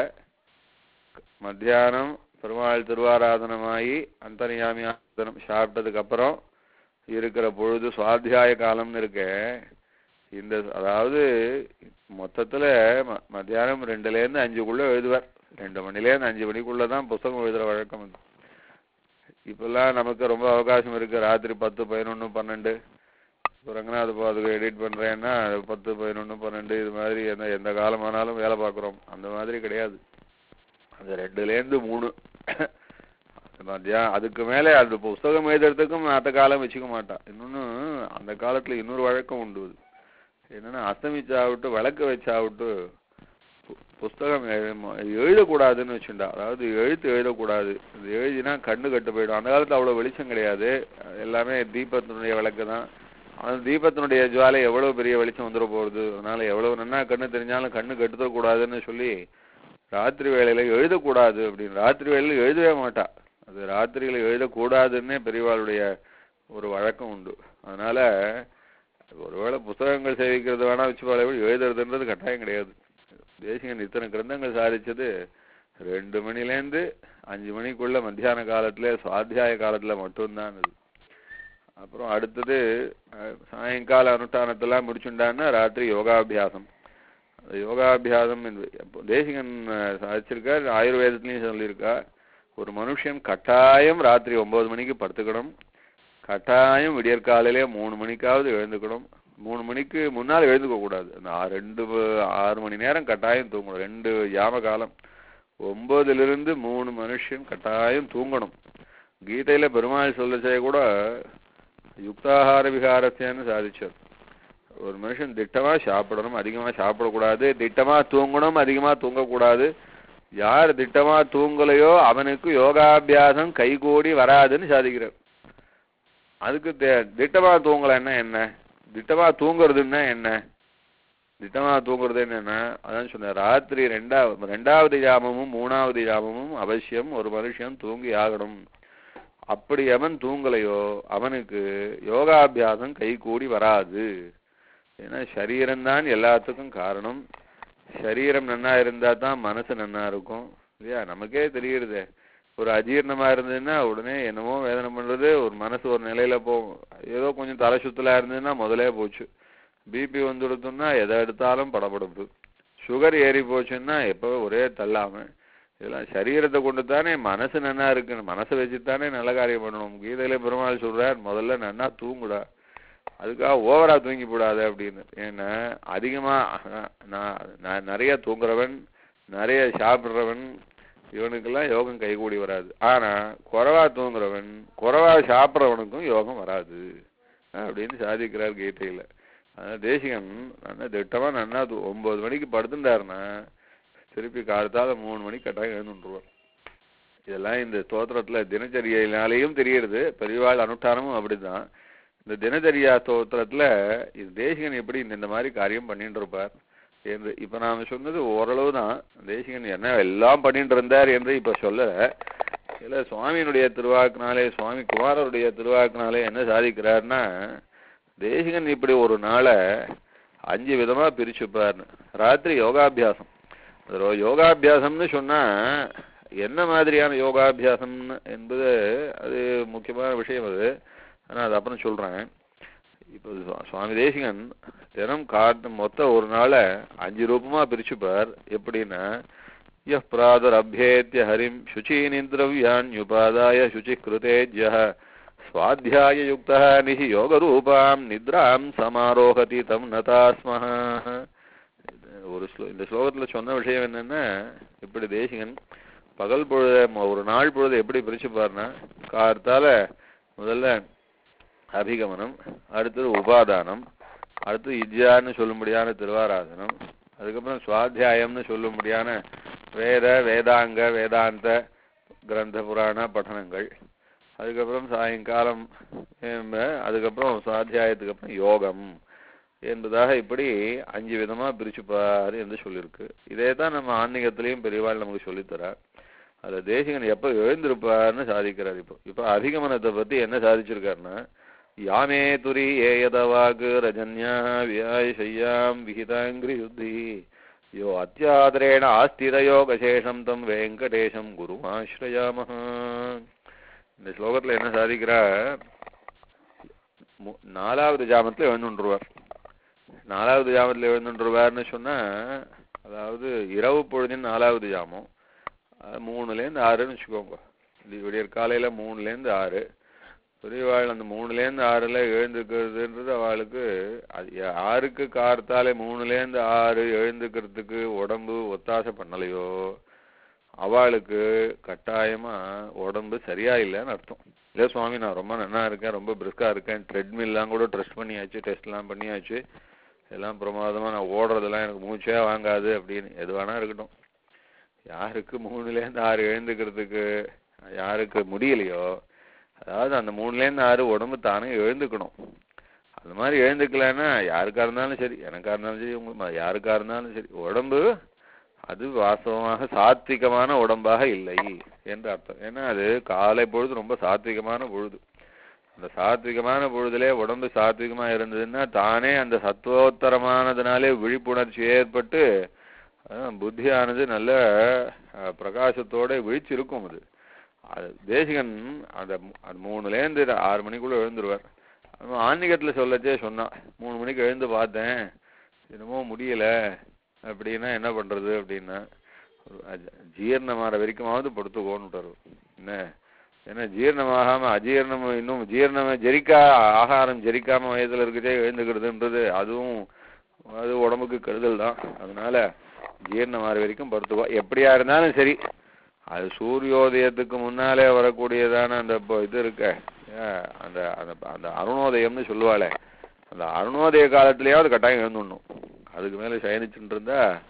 மத்தியானம் பெருமாள் திருவாராதனமாகி அந்தர்யாமி ஆராதனம் சாப்பிட்டதுக்கு அப்புறம் இருக்கிற பொழுது சுவாத்தியாய காலம்னு இருக்க இந்த அதாவது மொத்தத்துல ம- மத்தியானம் ரெண்டுல இருந்து அஞ்சுக்குள்ள எழுதுவார் ரெண்டு மணில இருந்து அஞ்சு மணிக்குள்ள தான் புஸ்தகம் எழுதுற வழக்கம் அது இப்பெல்லாம் நமக்கு ரொம்ப அவகாசம் இருக்கு ராத்திரி பத்து பதினொன்று பன்னெண்டு இப்போ ரங்கநாத் இப்போ அதுக்கு எடிட் பண்றேன்னா பத்து பதினொன்று பன்னெண்டு இது மாதிரி எந்த எந்த காலமானாலும் வேலை பார்க்குறோம் அந்த மாதிரி கிடையாது அது ரெண்டுலேருந்து மூணு மத்தியானம் அதுக்கு மேலே அந்த புஸ்தகம் எழுதுறதுக்கும் மற்ற காலம் வச்சுக்க மாட்டான் இன்னொன்னு அந்த காலத்துல இன்னொரு வழக்கம் உண்டு அது. என்னன்னா அஸ்தமிச்சாவிட்டு விளக்கு வச்சாவிட்டு பு- புஸ்தகம் எழு- எழுதக்கூடாதுன்னு வச்சுண்டா அதாவது எழுத்து எழுதக்கூடாது இது எழுதினா கண்ணு கட்டு போயிடும் அந்த காலத்துல அவ்வளவு வெளிச்சம் கிடையாது எல்லாமே தீபத்தினுடைய விளக்கு தான் அந்த தீபத்தினுடைய ஜுவாலை எவ்வளவு பெரிய வெளிச்சம் வந்துட போகுது அதனால எவ்வளவு நன்னா கண்ணு தெரிஞ்சாலும் கண்ணு கெட்டுத்தக்கூடாதுன்னு சொல்லி ராத்திரி வேளையில எழுதக்கூடாது அப்படின்னு ராத்திரி வேளையில எழுதவே மாட்டா அது ராத்திரியில எழுதக்கூடாதுன்னே பெரியவாளுடைய ஒரு வழக்கம் உண்டு அதனால ஒருவேளை புத்தகங்கள் சேவிக்கிறது வேணா வச்சுப்பாளே ஒழிய எழுதுறதுன்றது கட்டாயம் கிடையாது தேசிகன் இத்தனை கிரந்தங்கள் சாதிச்சது ரெண்டு மணிலேருந்து அஞ்சு மணிக்குள்ள மத்தியான காலத்துல சுவாத்தியாய காலத்துல மட்டும்தான் அது அப்புறம் அடுத்தது அஹ், சாயங்கால அனுஷ்டானத்தெல்லாம் முடிச்சுட்டான்னா ராத்திரி யோகாபியாசம் அந்த யோகாபியாசம் என்பது அப்போ தேசிகன் அஹ், சாதிச்சிருக்கார் ஆயுர்வேதத்திலையும் சொல்லியிருக்கா ஒரு மனுஷன் கட்டாயம் ராத்திரி ஒன்பது மணிக்கு படுத்துக்கணும் கட்டாயம் விடியற்காலையிலே மூணு மணிக்காவது எழுந்துக்கணும் மூணு மணிக்கு முன்னால் எழுந்துக்க கூடாது அந்த ஆ- ரெண்டு ப- ஆறு மணி நேரம் கட்டாயம் தூங்கணும் ரெண்டு யாம காலம் ஒன்பதிலிருந்து மூணு மனுஷன் கட்டாயம் தூங்கணும் கீதையில பெருமாள் சொல்லச்சே கூட யுக்தாகார விகாரத்தியன்னு சாதிச்சார் ஒரு மனுஷன் திட்டமா சாப்பிடணும் அதிகமா சாப்பிடக்கூடாது திட்டமா தூங்கணும் அதிகமா தூங்கக்கூடாது யார் திட்டமா தூங்கலையோ அவனுக்கு யோகாபியாசம் கைகூடி வராதுன்னு சாதிக்கிறார் அதுக்கு தே- திட்டமா தூங்கலைன்னா என்ன திட்டமா தூங்குறதுன்னா என்ன திட்டமா தூங்குறது என்னன்னா அதான் சொன்னேன் ராத்திரி ரெண்டாவது ரெண்டாவது ஜாமமும் மூணாவது ஜாமமும் அவசியம் ஒரு மனுஷன் தூங்கி ஆகணும் அப்படி எவன் தூங்கலையோ அவனுக்கு யோகாபியாசம் கைகூடி வராது ஏன்னா சரீரம்தான் எல்லாத்துக்கும் காரணம் சரீரம் நன்னா இருந்தா தான் மனசு நன்னா இருக்கும் இல்லையா நமக்கே தெரியுறதே ஒரு அஜீரணமா இருந்ததுன்னா உடனே என்னமோ வேதனை பண்றது ஒரு மனசு ஒரு நிலையில போகும் ஏதோ கொஞ்சம் தலை சுத்தலா இருந்ததுன்னா முதலே போச்சு பிபி வந்துடுத்துன்னா எதை எடுத்தாலும் படபடப்பு சுகர் ஏறி போச்சுன்னா எப்போ ஒரே தள்ளாம இதெல்லாம் சரீரத்தை கொண்டு தானே மனசு நன்னா இருக்கு மனசை வச்சு தானே நல்ல காரியம் பண்ணணும் கீதையில பெருமாள் சொல்றார் முதல்ல நன்னா தூங்குடா அதுக்காக ஓவரா தூங்கி போடாத அப்படின்னு ஏன்னா அதிகமா அஹ், நான் நான் நிறைய தூங்குறவன் நிறைய சாப்பிடுறவன் இவனுக்கெல்லாம் யோகம் கைகூடி வராது ஆனா குறைவா தூங்குறவன் குறைவா சாப்பிட்றவனுக்கும் யோகம் வராது அப்படின்னு சாதிக்கிறார் கீதையில அதான் தேசிகன் நல்லா திட்டமா நன்னா தூ- ஒன்பது மணிக்கு படுத்துட்டாருன்னா திருப்பி காலத்தால மூணு மணிக்கு கட்டாயம் எழுந்துருவார் இதெல்லாம் இந்த ஸ்தோத்திரத்துல தினச்சரியினாலேயும் தெரியுது பெரியவாள் அனுஷ்டானமும் அப்படிதான் இந்த தினச்சரியா ஸ்தோத்திரத்துல இது தேசிகன் எப்படி இந்த இந்த மாதிரி காரியம் பண்ணிட்டு இருப்பார் என்று இப்ப நாம சொன்னது ஓரளவு தான் தேசிகன் என்ன எல்லாம் பண்ணிட்டு இருந்தார் என்று இப்ப சொல்லல இல்ல சுவாமியினுடைய திருவாக்குனாலே சுவாமி குமாரருடைய திருவாக்குனாலே என்ன சாதிக்கிறார்னா தேசிகன் இப்படி ஒரு நாளை அஞ்சு விதமா பிரிச்சுப்பார்னு ராத்திரி யோகாபியாசம் அது ரோ- யோகாபியாசம்னு சொன்னா என்ன மாதிரியான யோகாபியாசம் என்பது அது முக்கியமான விஷயம் அது ஆனா அது அப்புறம் சொல்றேன் இப்போ சுவா- சுவாமி தேசிகன் தினம் காட்டு மொத்த ஒரு நாளை அஞ்சு ரூபமா பிரிச்சுப்பார் எப்படின்னா யः प्रादरभ्येत्य हरिं शुचीनिन्द्रव्यान्युपादाय शुचिः कृतेज्यः स्वाध्याययुक्तः निहि योगरूपां निद्रां समारोहति तं नता स्मः ஒரு ஸ்லோ இந்த ஸ்லோகத்துல சொன்ன விஷயம் என்னன்னா இப்படி தேசிகன் பகல் பொழுத ம- ஒரு நாள் பொழுது எப்படி பிரிச்சுப்பார்னா கார்த்தால முதல்ல அபிகமனம் அடுத்தது உபாதானம் அடுத்து இஜ்யான்னு சொல்லும்படியான திருவாராதனம் அதுக்கப்புறம் சுவாத்தியாயம்னு சொல்லும்படியான வேத வேதாங்க வேதாந்த கிரந்த புராண பఠனங்கள் அதுக்கப்புறம் சாயங்காலம் ஹம், அதுக்கப்புறம் சுவாத்தியாயத்துக்கு அப்புறம் யோகம் என்பதாக இப்படி அஞ்சு விதமா பிரிச்சுப்பாரு என்று சொல்லியிருக்கு இதே தான் நம்ம ஆன்மீகத்திலையும் பெரியவாள் நமக்கு சொல்லித்தரார் அதுல தேசிகன் எப்ப எழுந்திருப்பார்னு சாதிக்கிறார் இப்போ இப்போ அதிகமனத்தை பத்தி என்ன சாதிச்சிருக்காருன்னா யாமே துரி ஏயதவாகு ரஜன்யா வியாய சையாம் விஹிதாங்கிரி யுத்தி யோ அத்தியாதரேண ஆஸ்திரயோகசேஷம் தம் வெங்கடேஷம் குருமாஸ்ரயாமஹ இந்த ஸ்லோகத்துல என்ன சாதிக்கிறார் மு- நாலாவது ஜாமத்துல எழுந்துருவார் நாலாவது ஜாமத்துல எழுந்துருவார்னு சொன்னா அதாவது இரவு பொழுதின் நாலாவது ஜாமம் அது மூணுலேருந்து ஆறுன்னு வச்சுக்கோங்க இது விடியற் காலையில மூணுலேருந்து ஆறு பெரியவாள் அந்த மூணுலேருந்து ஆறுல எழுந்துக்கிறதுன்றது அவளுக்கு அது யா- யாருக்கு கார்த்தாலே மூணுலேருந்து ஆறு எழுந்துக்கிறதுக்கு உடம்பு ஒத்தாசை பண்ணலையோ அவளுக்கு கட்டாயமா உடம்பு சரியா இல்லைன்னு அர்த்தம் இல்லை சுவாமி நான் ரொம்ப நன்னா இருக்கேன் ரொம்ப பிரிஸ்கா இருக்கேன் ட்ரெட்மில்லாம் கூட டெஸ்ட் பண்ணியாச்சு டெஸ்ட்லாம் பண்ணியாச்சு எல்லாம் பிரமாதமா நான் ஓடுறதெல்லாம் எனக்கு மூச்சே வாங்காது அப்படின்னு எது வேணா இருக்கட்டும் யாருக்கு மூணுலேருந்து ஆறு எழுந்துக்கிறதுக்கு யாருக்கு முடியலையோ அதாவது அந்த மூணுலேருந்து ஆறு உடம்பு தானே எழுந்துக்கணும் அது மாதிரி எழுந்துக்கலைன்னா யாருக்கா இருந்தாலும் சரி எனக்கா இருந்தாலும் சரி உங்க ம- யாருக்கா இருந்தாலும் சரி உடம்பு அது வாஸ்தவமாக சாத்விகமான உடம்பாக இல்லை என்று அர்த்தம் ஏன்னா அது காலை பொழுது ரொம்ப சாத்விகமான பொழுது அந்த சாத்விகமான பொழுதுலே உடம்பு சாத்விகமா இருந்ததுன்னா தானே அந்த சத்துவோத்தரமானதுனாலே விழிப்புணர்ச்சி ஏற்பட்டு அஹ், புத்தியானது நல்ல அஹ், பிரகாசத்தோட விழிச்சிருக்கும் அது அது தேசிகன் அந்த மூ- அந்த மூணுலேருந்து ஆறு மணிக்குள்ள எழுந்துருவார் அவன் ஆன்மீகத்துல சொல்லச்சே சொன்னான் மூணு மணிக்கு எழுந்து பார்த்தேன் என்னமோ முடியல அப்படின்னா என்ன பண்றது அப்படின்னா ஒரு அஜ- ஜீரணமாற வரைக்குமாவது படுத்துக்கோன்னு என்ன ஏன்னா ஜீரணமாகாம அஜீரணம் இன்னும் ஜீரணம் ஜெரிக்கா ஆகாரம் ஜெரிக்காம வயதுல இருக்கதே எழுந்துக்கிறதுன்றது அதுவும் அது உடம்புக்கு கெடுதல் தான் அதனால ஜீரணமாற வரைக்கும் படுத்துக்கோ எப்படியா இருந்தாலும் சரி அது சூரியோதயத்துக்கு முன்னாலே வரக்கூடியதான அந்த இப்போ இது இருக்க ஏன், அந்த அந்த அந்த அருணோதயம்னு சொல்லுவாளே அந்த அருணோதய காலத்திலேயாவது கட்டாயம் எழுந்துடணும் அதுக்கு மேல சயனிச்சுட்டு இருந்தா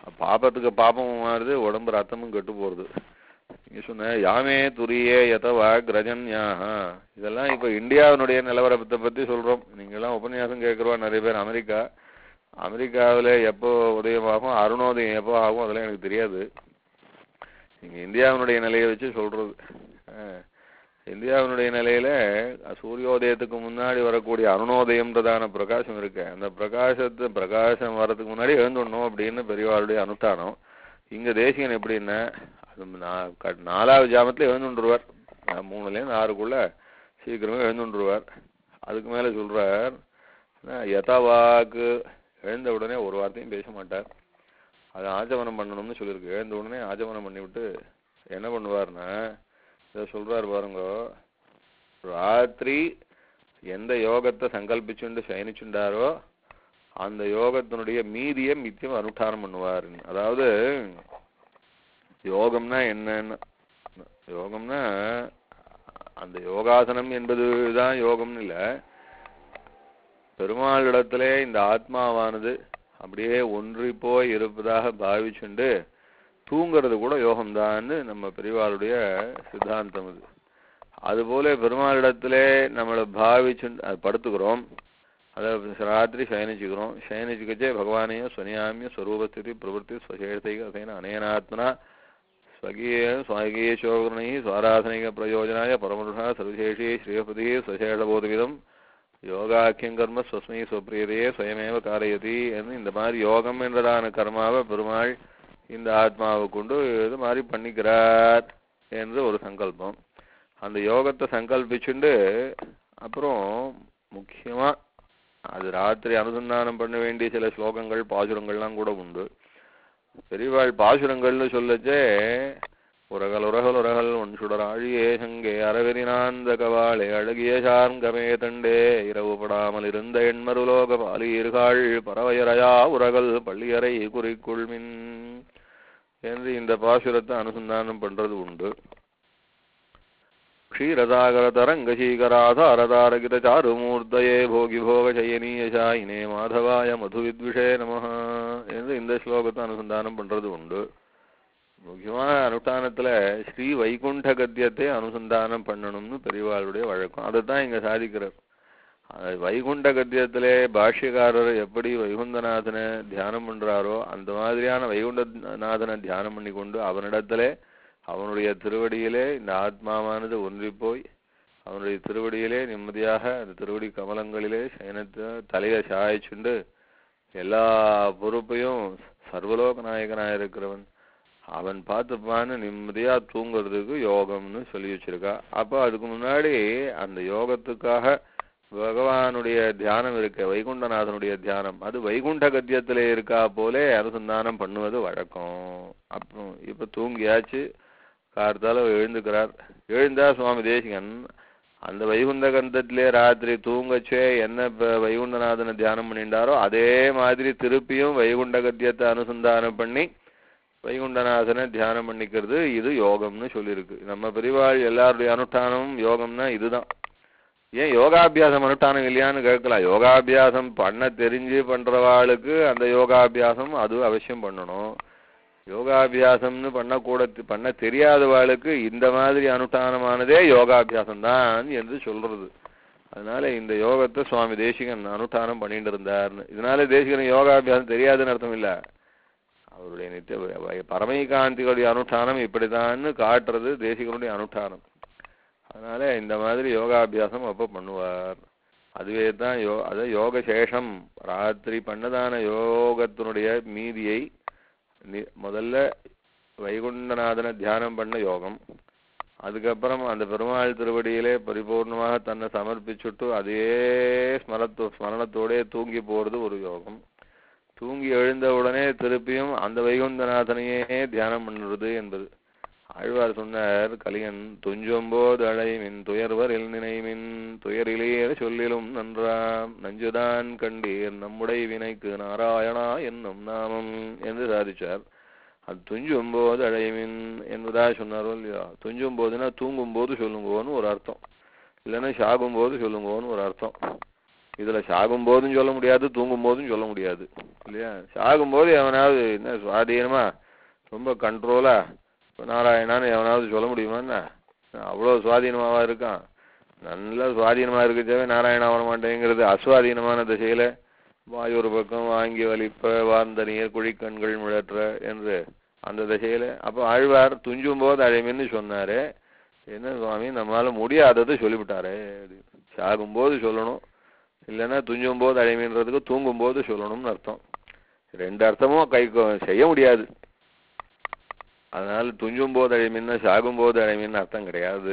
பாபத்துக்கு பாபமும் மாறுது உடம்பு ரத்தமும் கெட்டு போறது நீங்க சொன்ன யாமே துரியே யதவா கிரஜன்யாக இதெல்லாம் இப்ப இந்தியாவினுடைய நிலவரத்தை பத்தி சொல்றோம் நீங்க எல்லாம் உபன்யாசம் கேட்கறவா நிறைய பேர் அமெரிக்கா அமெரிக்காவுல எப்போ உதயமாகும் அருணோதயம் எப்போ ஆகும் அதெல்லாம் எனக்கு தெரியாது நீங்க இந்தியாவினுடைய நிலையை வச்சு சொல்றது அஹ், இந்தியாவினுடைய நிலையில சூரியோதயத்துக்கு முன்னாடி வரக்கூடிய அருணோதயம்ன்றதான பிரகாசம் இருக்கு அந்த பிரகாசத்து பிரகாசம் வர்றதுக்கு முன்னாடி எழுந்துடணும் அப்படின்னு பெரியவாளுடைய அனுஷ்டானம் இங்க தேசிகன் எப்படின்னா அது நா- க- நாலாவது ஜாமத்துல எழுந்துருவார் மூணுல இருந்து ஆறுக்குள்ள சீக்கிரமே எழுந்துருவார் அதுக்கு மேல சொல்றார் அஹ், யதாவாக்கு எழுந்த உடனே ஒரு வார்த்தையும் பேச மாட்டார் அது ஆஜமனம் பண்ணணும்னு சொல்லியிருக்கு எழுந்த உடனே ஆஜமனம் பண்ணிவிட்டு என்ன பண்ணுவார்னா இதை சொல்றாரு பாருங்க ராத்திரி எந்த யோகத்தை சங்கல்பிச்சுண்டு சயனிச்சுண்டாரோ அந்த யோகத்தினுடைய மீதியை மித்தியம் அனுஷ்டானம் பண்ணுவார் அதாவது யோகம்னா என்னன்னு யோகம்னா அந்த யோகாசனம் என்பதுதான் யோகம்னு இல்ல பெருமாளிடத்திலே இந்த ஆத்மாவானது அப்படியே ஒன்றி போய் இருப்பதாக பாவிச்சுண்டு தூங்குறது கூட யோகம்தான்னு நம்ம பெரியவாளுடைய சித்தாந்தம் இது அதுபோல பெருமாளிடத்திலே நம்மளை பாவிச்சு அது படுத்துக்கிறோம் அதை ராத்திரி சயனிச்சுக்கிறோம் சயனிச்சுக்கச்சே பகவானையும் ஸ்வனியாமிய ஸ்வரூபஸ்திதி பிரவருத்தி ஸ்வசேஷைக அசேன அனேனாத்மனா ஸ்வகீய ஸ்வகீய சோகரணை சுவாராதனிக பிரயோஜனாய பரமருஷா சர்வசேஷி ஸ்ரீபதி ஸ்வசேஷபோதவிதம் யோகாக்கியம் கர்ம ஸ்வஸ்மை சுப்ரியதையே சுயமேவ காரயதி என்று இந்த மாதிரி யோகம் என்றதான கர்மாவை பெருமாள் இந்த ஆத்மாவை கொண்டு இது மாதிரி பண்ணிக்கிறார் என்று ஒரு சங்கல்பம் அந்த யோகத்தை சங்கல்பிச்சுண்டு அப்புறம் முக்கியமா அது ராத்திரி அனுசந்தானம் பண்ண வேண்டிய சில ஸ்லோகங்கள் பாசுரங்கள்லாம் கூட உண்டு பெரியவாள் பாசுரங்கள்னு சொல்லச்சே உரகல் உரகல் உரகல் ஒன் சுடர் ஆழியே சங்கே அரவெறினாந்த கவாளே அழகிய சார்கமே தண்டே இரவு படாமல் இருந்த எண்மருலோக பாலியர்கள் பறவையறையா உரகல் பள்ளியறை குறிக்குள்மின் என்று இந்த பாசுரத்தை அனுசந்தானம் பண்றது உண்டு क्षीरसागरतरङ्गशीकराधारतारकितचारुमूर्तये भोगिभोगशयनीयशायिने மாதவாய மதுவித்விஷே நம என்று இந்த ஸ்லோகத்தை அனுசந்தானம் பண்றது உண்டு முக்கியமான அனுஷ்டானத்துல ஸ்ரீ வைகுண்ட கத்தியத்தை அனுசந்தானம் பண்ணணும்னு பெரியவாளுடைய வழக்கம் அதைத்தான் இங்க சாதிக்கிறார் அது வைகுண்ட கத்தியத்திலே பாஷ்யக்காரர் எப்படி வைகுண்டநாதனை தியானம் பண்றாரோ அந்த மாதிரியான வைகுண்டநாதனை தியானம் பண்ணி கொண்டு அவனிடத்திலே அவனுடைய திருவடியிலே இந்த ஆத்மாவானது ஒன்றி போய் அவனுடைய திருவடியிலே நிம்மதியாக அந்த திருவடி கமலங்களிலே சயனத்தை தலையை சாய்ச்சுண்டு எல்லா பொறுப்பையும் சர்வலோக நாயகனாக இருக்கிறவன் அவன் பார்த்துப்பான்னு நிம்மதியா தூங்குறதுக்கு யோகம்னு சொல்லி வச்சிருக்கா அப்போ அதுக்கு முன்னாடி அந்த யோகத்துக்காக பகவானுடைய தியானம் இருக்க வைகுண்டநாதனுடைய தியானம் அது வைகுண்ட கத்தியத்திலே இருக்கா போலே அனுசந்தானம் பண்ணுவது வழக்கம் அப்புறம் இப்ப தூங்கியாச்சு கார்த்தால எழுந்துக்கிறார் எழுந்தா சுவாமி தேசிகன் அந்த வைகுண்ட கந்தத்திலே ராத்திரி தூங்கச்சே என்ன இப்ப வைகுண்டநாதனை தியானம் பண்ணிட்டாரோ அதே மாதிரி திருப்பியும் வைகுண்ட கத்தியத்தை அனுசந்தானம் பண்ணி வைகுண்டநாதனை தியானம் பண்ணிக்கிறது இது யோகம்னு சொல்லியிருக்கு நம்ம பெரியவாள் எல்லாருடைய அனுஷ்டானமும் யோகம்னா இதுதான் ஏன் யோகாபியாசம் அனுஷ்டானம் இல்லையான்னு கேட்கலாம் யோகாபியாசம் பண்ண தெரிஞ்சு பண்றவாளுக்கு அந்த யோகாபியாசம் அது அவசியம் பண்ணணும் யோகாபியாசம்னு பண்ணக்கூட பண்ண தெரியாதவாளுக்கு இந்த மாதிரி அனுஷ்டானமானதே யோகாபியாசம் தான் என்று சொல்றது அதனால இந்த யோகத்தை சுவாமி தேசிகன் அனுஷ்டானம் பண்ணிட்டு இருந்தார்னு இதனால தேசிகன் யோகாபியாசம் தெரியாதுன்னு அர்த்தம் இல்ல அவருடைய நித்திய வ- பரமைகாந்திகளுடைய அனுஷ்டானம் இப்படிதான்னு காட்டுறது தேசிகனுடைய அனுஷ்டானம் அதனால இந்த மாதிரி யோகாபியாசம் அப்போ பண்ணுவார் அதுவே தான் யோ அது யோக சேஷம் ராத்திரி பண்ணதான யோகத்தினுடைய மீதியை நி- முதல்ல வைகுண்டநாதனை தியானம் பண்ண யோகம் அதுக்கப்புறம் அந்த பெருமாள் திருவடியிலே பரிபூர்ணமாக தன்னை சமர்ப்பிச்சுட்டு அதே ஸ்மரத்தோ ஸ்மரணத்தோடே தூங்கி போறது ஒரு யோகம் தூங்கி எழுந்த உடனே திருப்பியும் அந்த வைகுண்டநாதனையே தியானம் பண்ணுறது என்பது ஆழ்வார் சொன்னார் கலியன் துஞ்சொம்போது அழைமின் துயர்வரில் நினைமின் துயரிலேயே சொல்லிலும் நன்றாம் நஞ்சுதான் கண்டீர் நம்முடைய வினைக்கு நாராயணா என்னும் நாமம் என்று சாதிச்சார் அது துஞ்சும் போது அழைமின் என்பதா சொன்னாரோ இல்லையா துஞ்சும் போதுன்னா தூங்கும் போது சொல்லுங்கோன்னு ஒரு அர்த்தம் இல்லைன்னா சாகும் போது சொல்லுங்கோன்னு ஒரு அர்த்தம் இதுல சாகும் போதும் சொல்ல முடியாது தூங்கும் போதும் சொல்ல முடியாது இல்லையா சாகும் போது எவனாவது என்ன சுவாதீனமா ரொம்ப கண்ட்ரோலா நாராயணான்னு எவனாவது சொல்ல முடியுமா என்ன அவ்வளோ சுவாதீனமாவா இருக்கான் நல்ல சுவாதீனமா இருக்கச்சவே நாராயணா வர மாட்டேங்கிறது அசுவாதீனமான திசையில வாய் ஒரு பக்கம் வாங்கி வலிப்ப வார்ந்த நீர் குழிக்கண்கள் முழற்ற என்று அந்த திசையில அப்போ ஆழ்வார் துஞ்சும் போது அழைமின்னு சொன்னாரு என்ன சுவாமி நம்மளால முடியாததை சொல்லிவிட்டாரே அப்படின்னு. சாகும்போது சொல்லணும் இல்லைன்னா துஞ்சும் போது அழைமின்றதுக்கு தூங்கும் போது சொல்லணும்னு அர்த்தம் ரெண்டு அர்த்தமும் கை செய்ய முடியாது அதனால துஞ்சும் போது அழைமின்னா சாகும் போது அழைமின்னு அர்த்தம் கிடையாது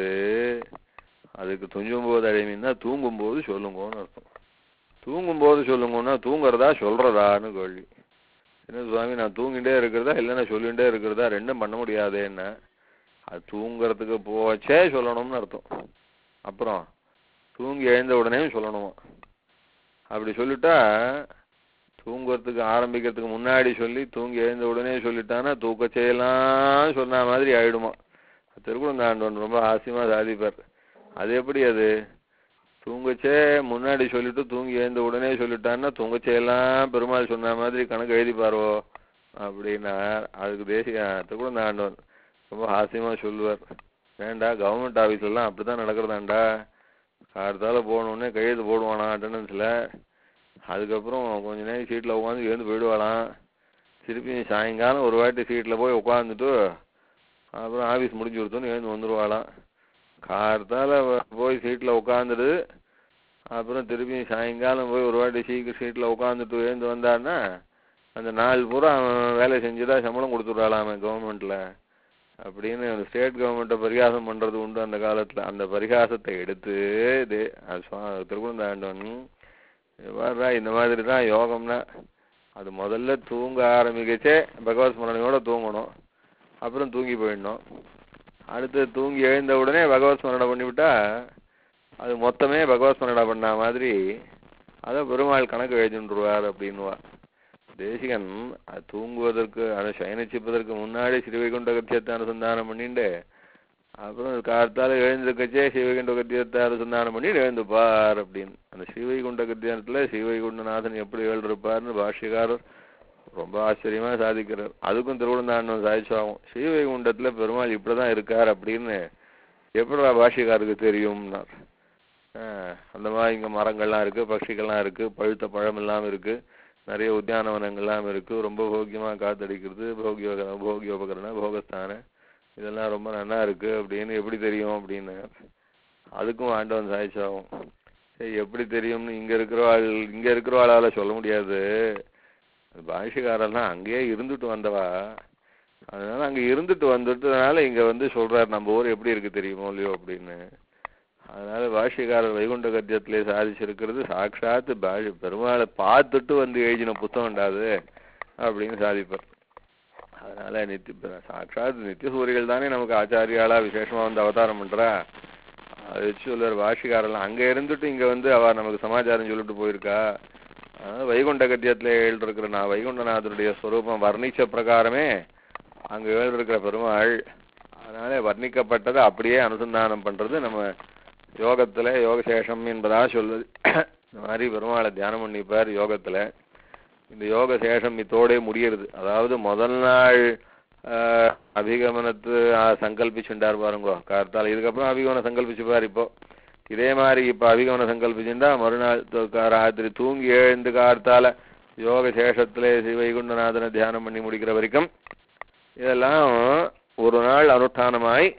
அதுக்கு துஞ்சும் போது அழைமின்னா தூங்கும் போது சொல்லுங்கன்னு அர்த்தம் தூங்கும் போது சொல்லுங்கன்னா தூங்குறதா சொல்றதான்னு கேள்வி என்ன சுவாமி நான் தூங்கிட்டே இருக்கிறதா இல்லைன்னா சொல்லிகிட்டே இருக்கிறதா ரெண்டும் பண்ண முடியாதே என்ன அது தூங்குறதுக்கு போச்சே சொல்லணும்னு அர்த்தம் அப்புறம் தூங்கி எழுந்த உடனே சொல்லணுமா அப்படி சொல்லிட்டா தூங்குறதுக்கு ஆரம்பிக்கிறதுக்கு முன்னாடி சொல்லி தூங்கி எழுந்த உடனே சொல்லிட்டான்னா தூக்கச்செயலாம் சொன்ன மாதிரி ஆயிடுமா திருக்குறந்தாண்டவன் ரொம்ப ஆசையமா சாதிப்பார் அது எப்படி அது தூங்கச்சே முன்னாடி சொல்லிட்டு தூங்கி எழுந்த உடனே சொல்லிட்டான்னா தூங்கச்செயலாம் பெருமாள் சொன்ன மாதிரி கணக்கு எழுதிப்பாரோ அப்படின்னா அதுக்கு தேசிய திருக்குறந்தாண்டவன் ரொம்ப ஹாஸ்யமா சொல்லுவார் ஏன்டா கவர்மெண்ட் ஆஃபீஸ்லாம் அப்படிதான் நடக்கிறதாண்டா காலத்தால போகணுன்னே கையெழுத்து போடுவானா அட்டண்டன்ஸில் அதுக்கப்புறம் கொஞ்ச நேரம் சீட்டில் உட்காந்து எழுந்து போயிடுவாளாம் திருப்பி சாயங்காலம் ஒரு வாட்டி சீட்டில் போய் உட்காந்துட்டு அப்புறம் ஆஃபீஸ் முடிஞ்சு கொடுத்தோன்னு எழுந்து வந்துடுவாளாம் காலத்தால போய் சீட்டில் உட்காந்துட்டு அப்புறம் திருப்பி சாயங்காலம் போய் ஒரு வாட்டி சீக்கிரம் சீட்டில் உட்காந்துட்டு எழுந்து வந்தான்னா அந்த நாள் பூரா அவன் வேலை செஞ்சுதான் சம்பளம் கொடுத்துட்றாளாமே கவர்மெண்ட்டில் அப்படின்னு ஸ்டேட் கவர்மெண்ட்டை பரிகாசம் பண்றது உண்டு அந்த காலத்துல அந்த பரிகாசத்தை எடுத்து இது திருக்குறந்தாண்டவன் வர்றா இந்த மாதிரி தான் யோகம்னா அது முதல்ல தூங்க ஆரம்பிக்கச்சே பகவத் ஸ்மரணையோட தூங்கணும் அப்புறம் தூங்கி போயிடணும் அடுத்து தூங்கி எழுந்த உடனே பகவத் ஸ்மரணை பண்ணிவிட்டா அது மொத்தமே பகவத் ஸ்மரணை பண்ண மாதிரி அதை பெருமாள் கணக்கு எழுதிட்டுருவார் அப்படின்னுவா தேசிகன் அது தூங்குவதற்கு அதை சயனிச்சுப்பதற்கு முன்னாடி ஸ்ரீவைகுண்ட கத்தியத்தை அனுசந்தானம் பண்ணிட்டு அப்புறம் காலத்தால எழுந்திருக்கச்சே ஸ்ரீவைகுண்ட கத்தியத்தை அனுசந்தானம் பண்ணிட்டு எழுந்துப்பார் அப்படின்னு அந்த ஸ்ரீவைகுண்ட கத்தியானத்துல ஸ்ரீவைகுண்டநாதன் எப்படி எழுதிருப்பார்னு பாஷ்யக்காரர் ரொம்ப ஆச்சரியமா சாதிக்கிறார் அதுக்கும் திருவிழந்தாண்டம் சாதிச்சாகும் ஸ்ரீவைகுண்டத்துல பெருமாள் இப்படிதான் இருக்கார் அப்படின்னு எப்படிடா பாஷ்யக்காருக்கு தெரியும்னார் ஆஹ் அந்த மாதிரி இங்க மரங்கள்லாம் இருக்கு பட்சிகள்லாம் இருக்கு பழுத்த பழம் எல்லாம் இருக்கு நிறைய உத்தியானவனங்கள்லாம் இருக்கு ரொம்ப போக்கியமா காத்தடிக்கிறது போகிய போகியோபகரண போகஸ்தான இதெல்லாம் ரொம்ப நல்லா இருக்கு அப்படின்னு எப்படி தெரியும் அப்படின்னு அதுக்கும் ஆண்டவன் சாய்ச்சாகும் சரி எப்படி தெரியும்னு இங்க இருக்கிறவாள் இங்க இருக்கிறவாளால சொல்ல முடியாது பாஷிகாரெல்லாம் அங்கேயே இருந்துட்டு வந்தவா அதனால அங்க இருந்துட்டு வந்துட்டதுனால இங்க வந்து சொல்றாரு நம்ம ஊர் எப்படி இருக்கு தெரியுமோ இல்லையோ அப்படின்னு அதனால பாஷ்யக்காரர் வைகுண்ட கத்தியத்திலே சாதிச்சிருக்கிறது சாட்சாத்து பாஷ பெருமாளை பார்த்துட்டு வந்து எழுதின புத்தகம்டாது அப்படின்னு சாதிப்பார் அதனால நித்திய சாட்சாத் நித்திய சூரிகள் தானே நமக்கு ஆச்சாரியாளா விசேஷமா வந்து அவதாரம் பண்றா அதை வச்சு சொல்லுவார் பாஷிகாரெல்லாம் அங்க இருந்துட்டு இங்க வந்து அவ நமக்கு சமாச்சாரம் சொல்லிட்டு போயிருக்கா அதனால வைகுண்ட கத்தியத்துல எழுதிருக்கிற நான் வைகுண்டநாதருடைய ஸ்வரூபம் வர்ணிச்ச பிரகாரமே அங்க எழுதிருக்கிற பெருமாள் அதனால வர்ணிக்கப்பட்டதை அப்படியே அனுசந்தானம் பண்றது நம்ம யோகத்துல யோகசேஷம் என்பதா சொல்லுது இந்த மாதிரி பெருமாளை தியானம் பண்ணிப்பார் யோகத்துல இந்த யோக சேஷம் இத்தோடே முடியறது அதாவது முதல் நாள் ஆஹ், அபிகமனத்து ஆஹ், சங்கல்பிச்சுண்டார் பாருங்கோ கார்த்தால இதுக்கப்புறம் அபிகமனம் சங்கல்பிச்சுப்பார் இப்போ இதே மாதிரி இப்ப அபிகமனம் சங்கல்பிச்சுண்டா மறுநாள் து- கா- ராத்திரி தூங்கி எழுந்து கார்த்தால யோக சேஷத்திலே ஸ்ரீ வைகுண்டநாதனை தியானம் பண்ணி முடிக்கிற வரைக்கும் இதெல்லாம் ஒரு நாள் அனுஷ்டானமாய்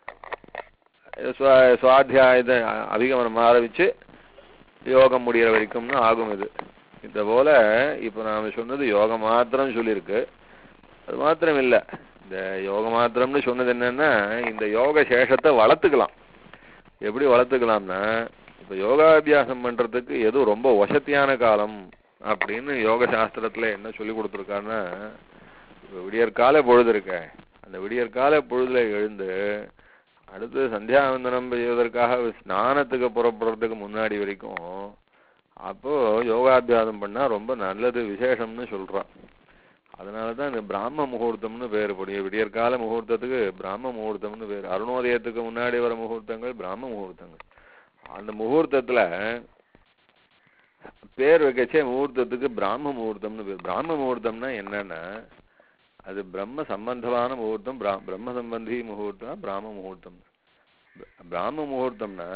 சுவா- சுவாத்தியாயத்தை அபிகமனம் ஆரம்பிச்சு யோகம் முடிகிற வரைக்கும்னு ஆகும் இது இந்த போல இப்ப நாம சொன்னது யோகம் மாத்திரம் சொல்லியிருக்கு அது மாத்திரம் இல்ல இந்த யோக மாத்திரம்னு சொன்னது என்னன்னா இந்த யோக சேஷத்தை வளர்த்துக்கலாம் எப்படி வளர்த்துக்கலாம்னா இப்ப யோகாபியாசம் பண்றதுக்கு எது ரொம்ப வசதியான காலம் அப்படின்னு யோக சாஸ்திரத்துல என்ன சொல்லி கொடுத்துருக்காருன்னா இப்ப விடியற்கால பொழுது இருக்க அந்த விடியற்கால பொழுதுல எழுந்து அடுத்து சந்தியாவந்தனம் செய்வதற்காக ஸ்நானத்துக்கு புறப்படுறதுக்கு முன்னாடி வரைக்கும் அப்போ யோகாபியாசம் பண்ணா ரொம்ப நல்லது விசேஷம்னு சொல்றான் அதனால தான் இந்த பிராம முகூர்த்தம்னு பேர் படி விடியற்கால முகூர்த்தத்துக்கு பிராம முகூர்த்தம்னு பேர் அருணோதயத்துக்கு முன்னாடி வர முகூர்த்தங்கள் பிராம முகூர்த்தங்கள் அந்த முகூர்த்தத்துல பேர் வைக்கச்சே முகூர்த்தத்துக்கு பிராம முகூர்த்தம்னு பேர் பிராம முகூர்த்தம்னா என்னன்னா அது பிரம்ம சம்பந்தமான முகூர்த்தம் பிரா- பிரம்ம சம்பந்தி முகூர்த்தம் பிராம முகூர்த்தம் ப- பிராம முகூர்த்தம்னா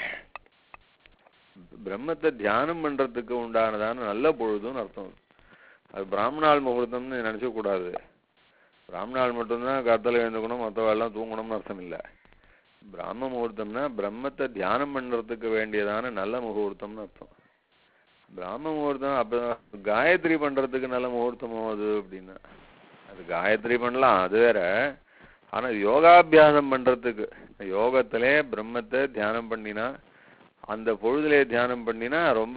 பிரம்மத்தை தியானம் பண்றதுக்கு உண்டானதான நல்ல பொழுதுன்னு அர்த்தம் அது பிராமணால் முகூர்த்தம்னு நினைச்ச கூடாது பிராமணால் மட்டும்தான் காத்தால எழுந்துக்கணும் மற்றவெல்லாம் தூங்கணும்னு அர்த்தம் இல்லை பிராம முகூர்த்தம்னா பிரம்மத்தை தியானம் பண்றதுக்கு வேண்டியதான நல்ல முகூர்த்தம்னு அர்த்தம் பிராம முகூர்த்தம் அப்ப காயத்ரி பண்றதுக்கு நல்ல முகூர்த்தமோ அது அப்படின்னா அது காயத்ரி பண்ணலாம் அது வேற ஆனா யோகாபியாசம் பண்றதுக்கு யோகத்திலே பிரம்மத்தை தியானம் பண்ணினா அந்த பொழுதிலே தியானம் பண்ணினா ரொம்ப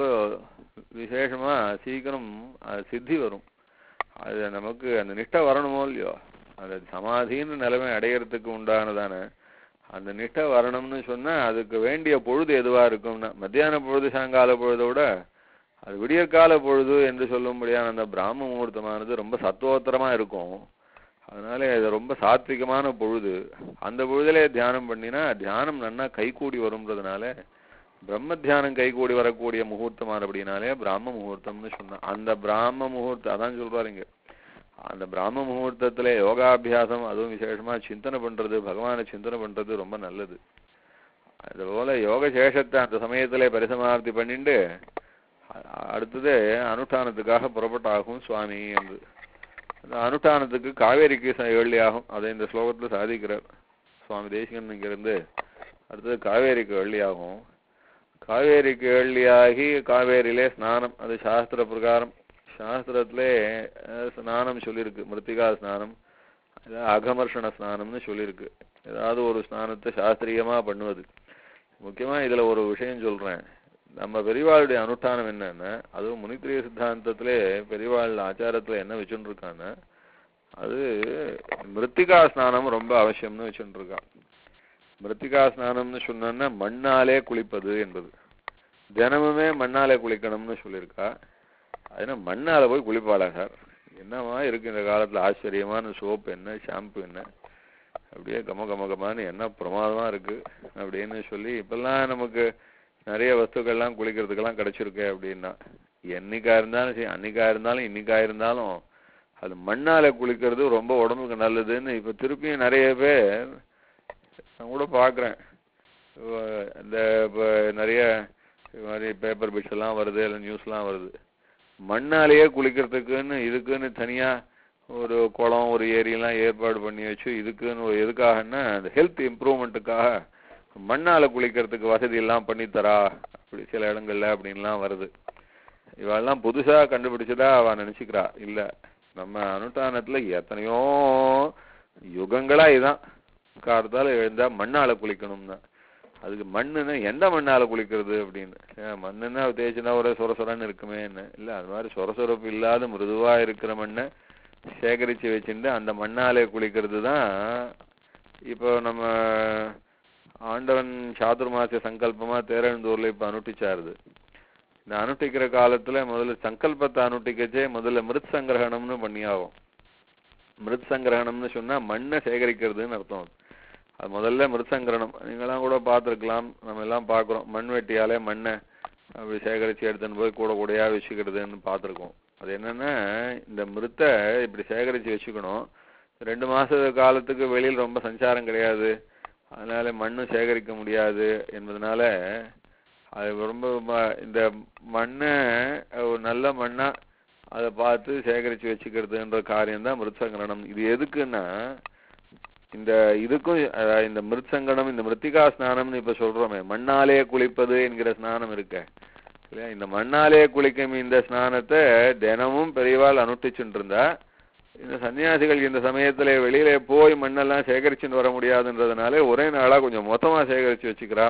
விசேஷமா சீக்கிரம் அது சித்தி வரும் அது நமக்கு அந்த நிஷ்டை வரணுமோ இல்லையோ அந்த சமாதின்னு நிலைமை அடையறதுக்கு உண்டானதான அந்த நிஷ்டை வரணும்னு சொன்னா அதுக்கு வேண்டிய பொழுது எதுவா இருக்கும்னா மத்தியான பொழுது சாயங்கால பொழுதை விட அது விடியற்கால பொழுது என்று சொல்லும்படியான அந்த பிராம முகூர்த்தமானது ரொம்ப சத்துவோத்தரமா இருக்கும் அதனால இது ரொம்ப சாத்விகமான பொழுது அந்த பொழுதிலே தியானம் பண்ணினா தியானம் நன்னா கைகூடி வரும்ன்றதுனால பிரம்ம தியானம் கைகூடி வரக்கூடிய முகூர்த்தமானபடினாலே பிராம முகூர்த்தம்னு சொன்னா அந்த பிராம முகூர்த்தம் அதான் சொல்றாரு இங்க அந்த பிராம முகூர்த்தத்துல யோகாபியாசம் அதுவும் விசேஷமா சிந்தனை பண்றது பகவானை சிந்தனை பண்றது ரொம்ப நல்லது அதுபோல யோக சேஷத்தை அந்த சமயத்திலே பரிசமாப்தி பண்ணிட்டு அ- அடுத்தது அனுஷ்டானத்துக்காக புறப்பட்டாகும் சுவாமி என்று அந்த அனுஷ்டானத்துக்கு காவேரிக்கு ச- ஏழி ஆகும் அதை இந்த ஸ்லோகத்துல சாதிக்கிறார் சுவாமி தேசிகன் இங்கிருந்து அடுத்தது காவேரிக்கு வெள்ளி ஆகும் காவேரிக்கு வெள்ளியாகி காவேரியிலே ஸ்நானம் அது சாஸ்திர பிரகாரம் சாஸ்திரத்திலே அஹ், ஸ்நானம் சொல்லியிருக்கு மிருத்திகா ஸ்நானம் அது அகமர்ஷண ஸ்நானம்னு சொல்லியிருக்கு ஏதாவது ஒரு ஸ்நானத்தை சாஸ்திரியமா பண்ணுவது முக்கியமா இதுல ஒரு விஷயம் சொல்றேன் நம்ம பெரியவாளுடைய அனுஷ்டானம் என்னன்னா அதுவும் முனித்திரிய சித்தாந்தத்திலே பெரியவாள் ஆச்சாரத்துல என்ன வச்சுட்டு இருக்கான்னா அது மிருத்திகா ஸ்நானம் ரொம்ப அவசியம்னு வச்சுட்டு இருக்கான் மிருத்திகா ஸ்நானம்னு சொன்னோன்னா மண்ணாலே குளிப்பது என்பது தினமுமே மண்ணாலே குளிக்கணும்னு சொல்லியிருக்கா அதனால மண்ணால போய் குளிப்பாளா சார் என்னவா இருக்கு இந்த காலத்துல ஆச்சரியமான சோப்பு என்ன ஷாம்பு என்ன அப்படியே கம கம கமான்னு என்ன பிரமாதமா இருக்கு அப்படின்னு சொல்லி இப்பெல்லாம் நமக்கு நிறைய வஸ்துக்கள்லாம் குளிக்கிறதுக்கெல்லாம் கிடைச்சிருக்கு அப்படின்னா என்னைக்கா இருந்தாலும் சரி அன்னைக்கா இருந்தாலும் இன்னைக்கா இருந்தாலும் அது மண்ணால குளிக்கிறது ரொம்ப உடம்புக்கு நல்லதுன்னு இப்ப திருப்பியும் நிறைய பேர் நான் கூட பார்க்குறேன் இந்த இப்போ நிறைய இது மாதிரி பேப்பர் பிட்ஸ் எல்லாம் வருது இல்லை நியூஸ்லாம் வருது மண்ணாலேயே குளிக்கிறதுக்குன்னு இதுக்குன்னு தனியா ஒரு குளம் ஒரு ஏரியெல்லாம் ஏற்பாடு பண்ணி வச்சு இதுக்குன்னு ஒரு எதுக்காகன்னா அந்த ஹெல்த் இம்ப்ரூவ்மெண்ட்டுக்காக மண்ணால குளிக்கிறதுக்கு வசதி எல்லாம் பண்ணி தரா அப்படி சில இடங்கள்ல அப்படின்லாம் வருது இவெல்லாம் புதுசா கண்டுபிடிச்சதா அவ நினைச்சுக்கிறா இல்ல நம்ம அனுஷ்டானத்துல எத்தனையோ யுகங்களா இதான் காலத்தால எழுந்தா மண்ணால குளிக்கணும்னா அதுக்கு மண்ணுன்னா எந்த மண்ணால குளிக்கிறது அப்படின்னு ஏன் மண்ணுன்னா தேய்ச்சினா ஒரே சொர சொரன்னு இருக்குமே என்ன இல்ல அது மாதிரி சொரசொரப்பு இல்லாத மிருதுவா இருக்கிற மண்ணை சேகரிச்சு வச்சுட்டு அந்த மண்ணாலே குளிக்கிறது தான் இப்போ நம்ம ஆண்டவன் சாதுர்மாசிய சங்கல்பமா தேரழுந்தூர்ல இப்ப அனுஷ்டிச்சாருது இந்த அனுஷ்டிக்கிற காலத்துல முதல்ல சங்கல்பத்தை அனுஷ்டிக்கச்சே முதல்ல மிருத் சங்கிரகணம்னு பண்ணியாகும் மிருத் சங்கிரகணம்னு சொன்னா மண்ணை சேகரிக்கிறதுன்னு அர்த்தம் அது முதல்ல மிருத்சங்கரணம் நீங்களாம் கூட பார்த்துருக்கலாம் நம்ம எல்லாம் பார்க்குறோம் மண் வெட்டியாலே மண்ணை அப்படி சேகரித்து எடுத்துன்னு போய் கூட கூடையா வச்சுக்கிறதுன்னு பார்த்துருக்கோம் அது என்னன்னா இந்த மிருத்தை இப்படி சேகரித்து வச்சுக்கணும் ரெண்டு மாச காலத்துக்கு வெளியில் ரொம்ப சஞ்சாரம் கிடையாது அதனால மண்ணும் சேகரிக்க முடியாது என்பதனால அது ரொம்ப ம- இந்த மண்ணை ஒரு நல்ல மண்ணா அதை பார்த்து சேகரித்து வச்சுக்கிறதுன்ற காரியம் தான் மிருத்சங்கரணம் இது எதுக்குன்னா இந்த இதுக்கும் அஹ், இந்த மிருத்சங்கடம் இந்த மிருத்திகா ஸ்நானம்னு இப்ப சொல்றோமே மண்ணாலே குளிப்பது என்கிற ஸ்நானம் இருக்க இல்லையா இந்த மண்ணாலே குளிக்கும் இந்த ஸ்நானத்தை தினமும் பெரியவாள் அனுஷ்டிச்சுட்டு இருந்தா இந்த சன்னியாசிகள் இந்த சமயத்துல வெளியில போய் மண்ணெல்லாம் சேகரிச்சுட்டு வர முடியாதுன்றதுனால ஒரே நாளா கொஞ்சம் மொத்தமா சேகரிச்சு வச்சுக்கிறா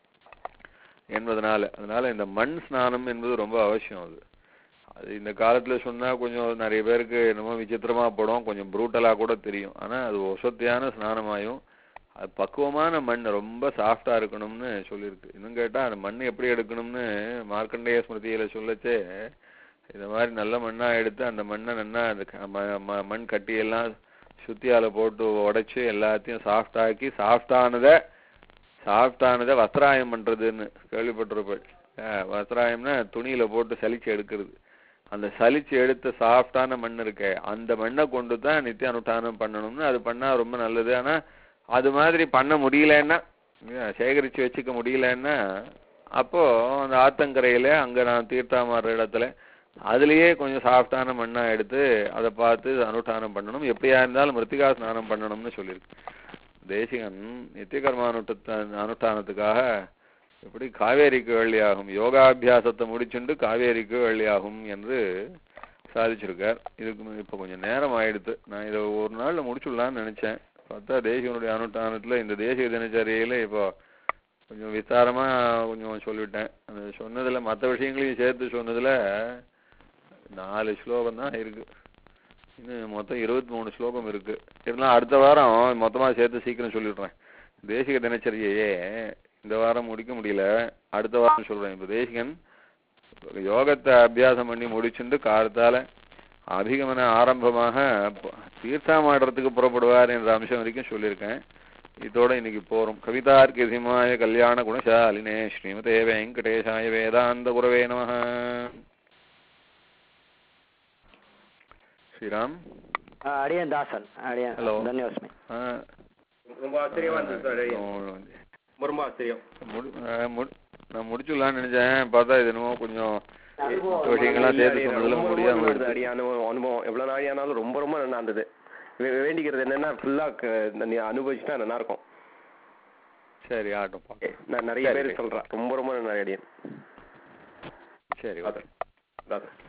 என்பதனால அதனால இந்த மண் ஸ்நானம் என்பது ரொம்ப அவசியம் அது அது இந்த காலத்துல சொன்னா கொஞ்சம் நிறைய பேருக்கு என்னமோ விசித்திரமா படும் கொஞ்சம் ப்ரூட்டலா கூட தெரியும் ஆனா அது வசத்தியான ஸ்நானமாயும் அது பக்குவமான மண் ரொம்ப சாஃப்டா இருக்கணும்னு சொல்லியிருக்கு இன்னும் கேட்டா அந்த மண் எப்படி எடுக்கணும்னு மார்க்கண்டேய ஸ்மிருதியில சொல்லச்சே இந்த மாதிரி நல்ல மண்ணா எடுத்து அந்த மண்ணை நல்லா அந்த க- ம- ம- மண் கட்டியெல்லாம் சுத்தியால போட்டு உடைச்சு எல்லாத்தையும் சாஃப்ட் ஆக்கி சாஃப்டானதை சாஃப்டானதை வஸ்திராயம் பண்றதுன்னு கேள்விப்பட்டிருப்பேன் அஹ், வஸ்திராயம்னா துணியில போட்டு சலிச்சு எடுக்கிறது அந்த சலிச்சு எடுத்த சாஃப்டான மண் இருக்கே அந்த மண்ணை கொண்டு தான் நித்திய அனுஷ்டானம் பண்ணணும்னு அது பண்ணா ரொம்ப நல்லது ஆனா அது மாதிரி பண்ண முடியலன்னா அஹ், சேகரிச்சு வச்சுக்க முடியலன்னா அப்போ அந்த ஆத்தங்கரையில அங்க நான் தீர்த்தாமாற இடத்துல அதுலயே கொஞ்சம் சாஃப்டான மண்ணா எடுத்து அதை பார்த்து அனுஷ்டானம் பண்ணணும் எப்படியா இருந்தாலும் மிருத்திகா ஸ்நானம் பண்ணணும்னு சொல்லியிருக்கு தேசிகன் நித்திய கர்மானுஷ்ட அனுஷ்டானத்துக்காக எப்படி காவேரிக்கு வெள்ளியாகும் யோகாபியாசத்தை முடிச்சுண்டு காவேரிக்கு வெள்ளியாகும் என்று சாதிச்சிருக்கார் இதுக்கு இப்போ கொஞ்சம் நேரம் ஆயிடுத்து நான் இதை ஒரு நாள்ல முடிச்சுடலாம்னு நினைச்சேன் பார்த்தா தேசிகனுடைய அனுஷ்டானத்துல இந்த தேசிக தினச்சரியில இப்போ கொஞ்சம் விஸ்தாரமா கொஞ்சம் சொல்லிவிட்டேன் அந்த சொன்னதுல மற்ற விஷயங்களையும் சேர்த்து சொன்னதுல நாலு ஸ்லோகம் தான் இருக்கு இன்னும் மொத்தம் இருபத்தி மூணு ஸ்லோகம் இருக்கு இருந்தாலும் அடுத்த வாரம் மொத்தமா சேர்த்து சீக்கிரம் சொல்லிடுறேன் தேசிக தினச்சரியையே இந்த வாரம் முடிக்க முடியல அடுத்த வாரம் சொல்றேன் இப்ப தேசிகன் யோகத்தை அபியாசம் பண்ணி முடிச்சுண்டு காலத்தால அபிகமன ஆரம்பமாக ப- தீர்த்தாமாடுறதுக்கு புறப்படுவார் என்ற அம்சம் வரைக்கும் சொல்லியிருக்கேன் இதோட இன்னைக்கு போறோம் கவிதார்க்கு சிமாய கல்யாண குணசாலினே ஸ்ரீமதே வெங்கடேசாய வேதாந்த குரவே நமः ஸ்ரீராம் அடியன் தாசன் அடியன் Hello. தன்யோஸ்மி ஆ, ரொம்ப ஆச்சரியமா இருந்தது சார் ஓ, ரொம்ப ஆச்சரியம் முடி- ஆ, முடி- நான் முடிச்சுடலாம்னு நினைச்சேன் பார்த்தா இது என்னமோ கொஞ்சம் மத்த விஷயங்கள்லாம் சேர்த்து சொன்னதுல ரொம்ப ரொம்ப முடியாம நல்லா இருந்தது போயிடுச்சு. அடி அனுபவம் அனுபவம் எவ்வளவு நாளி ஆனாலும் ரொம்ப ரொம்ப நல்லா இருந்தது வே- வேண்டிக்கிறது என்னன்னா ஃபுல்லா நீ அனுபவிச்சுட்டா நல்லா இருக்கும் சரி ஆட்டும் பார்க்கலாம். நான் நிறைய சரி, பேர் சரி. சொல்றேன் ரொம்ப ரொம்ப நல்லா அடியன் சரி ஓகே அதான்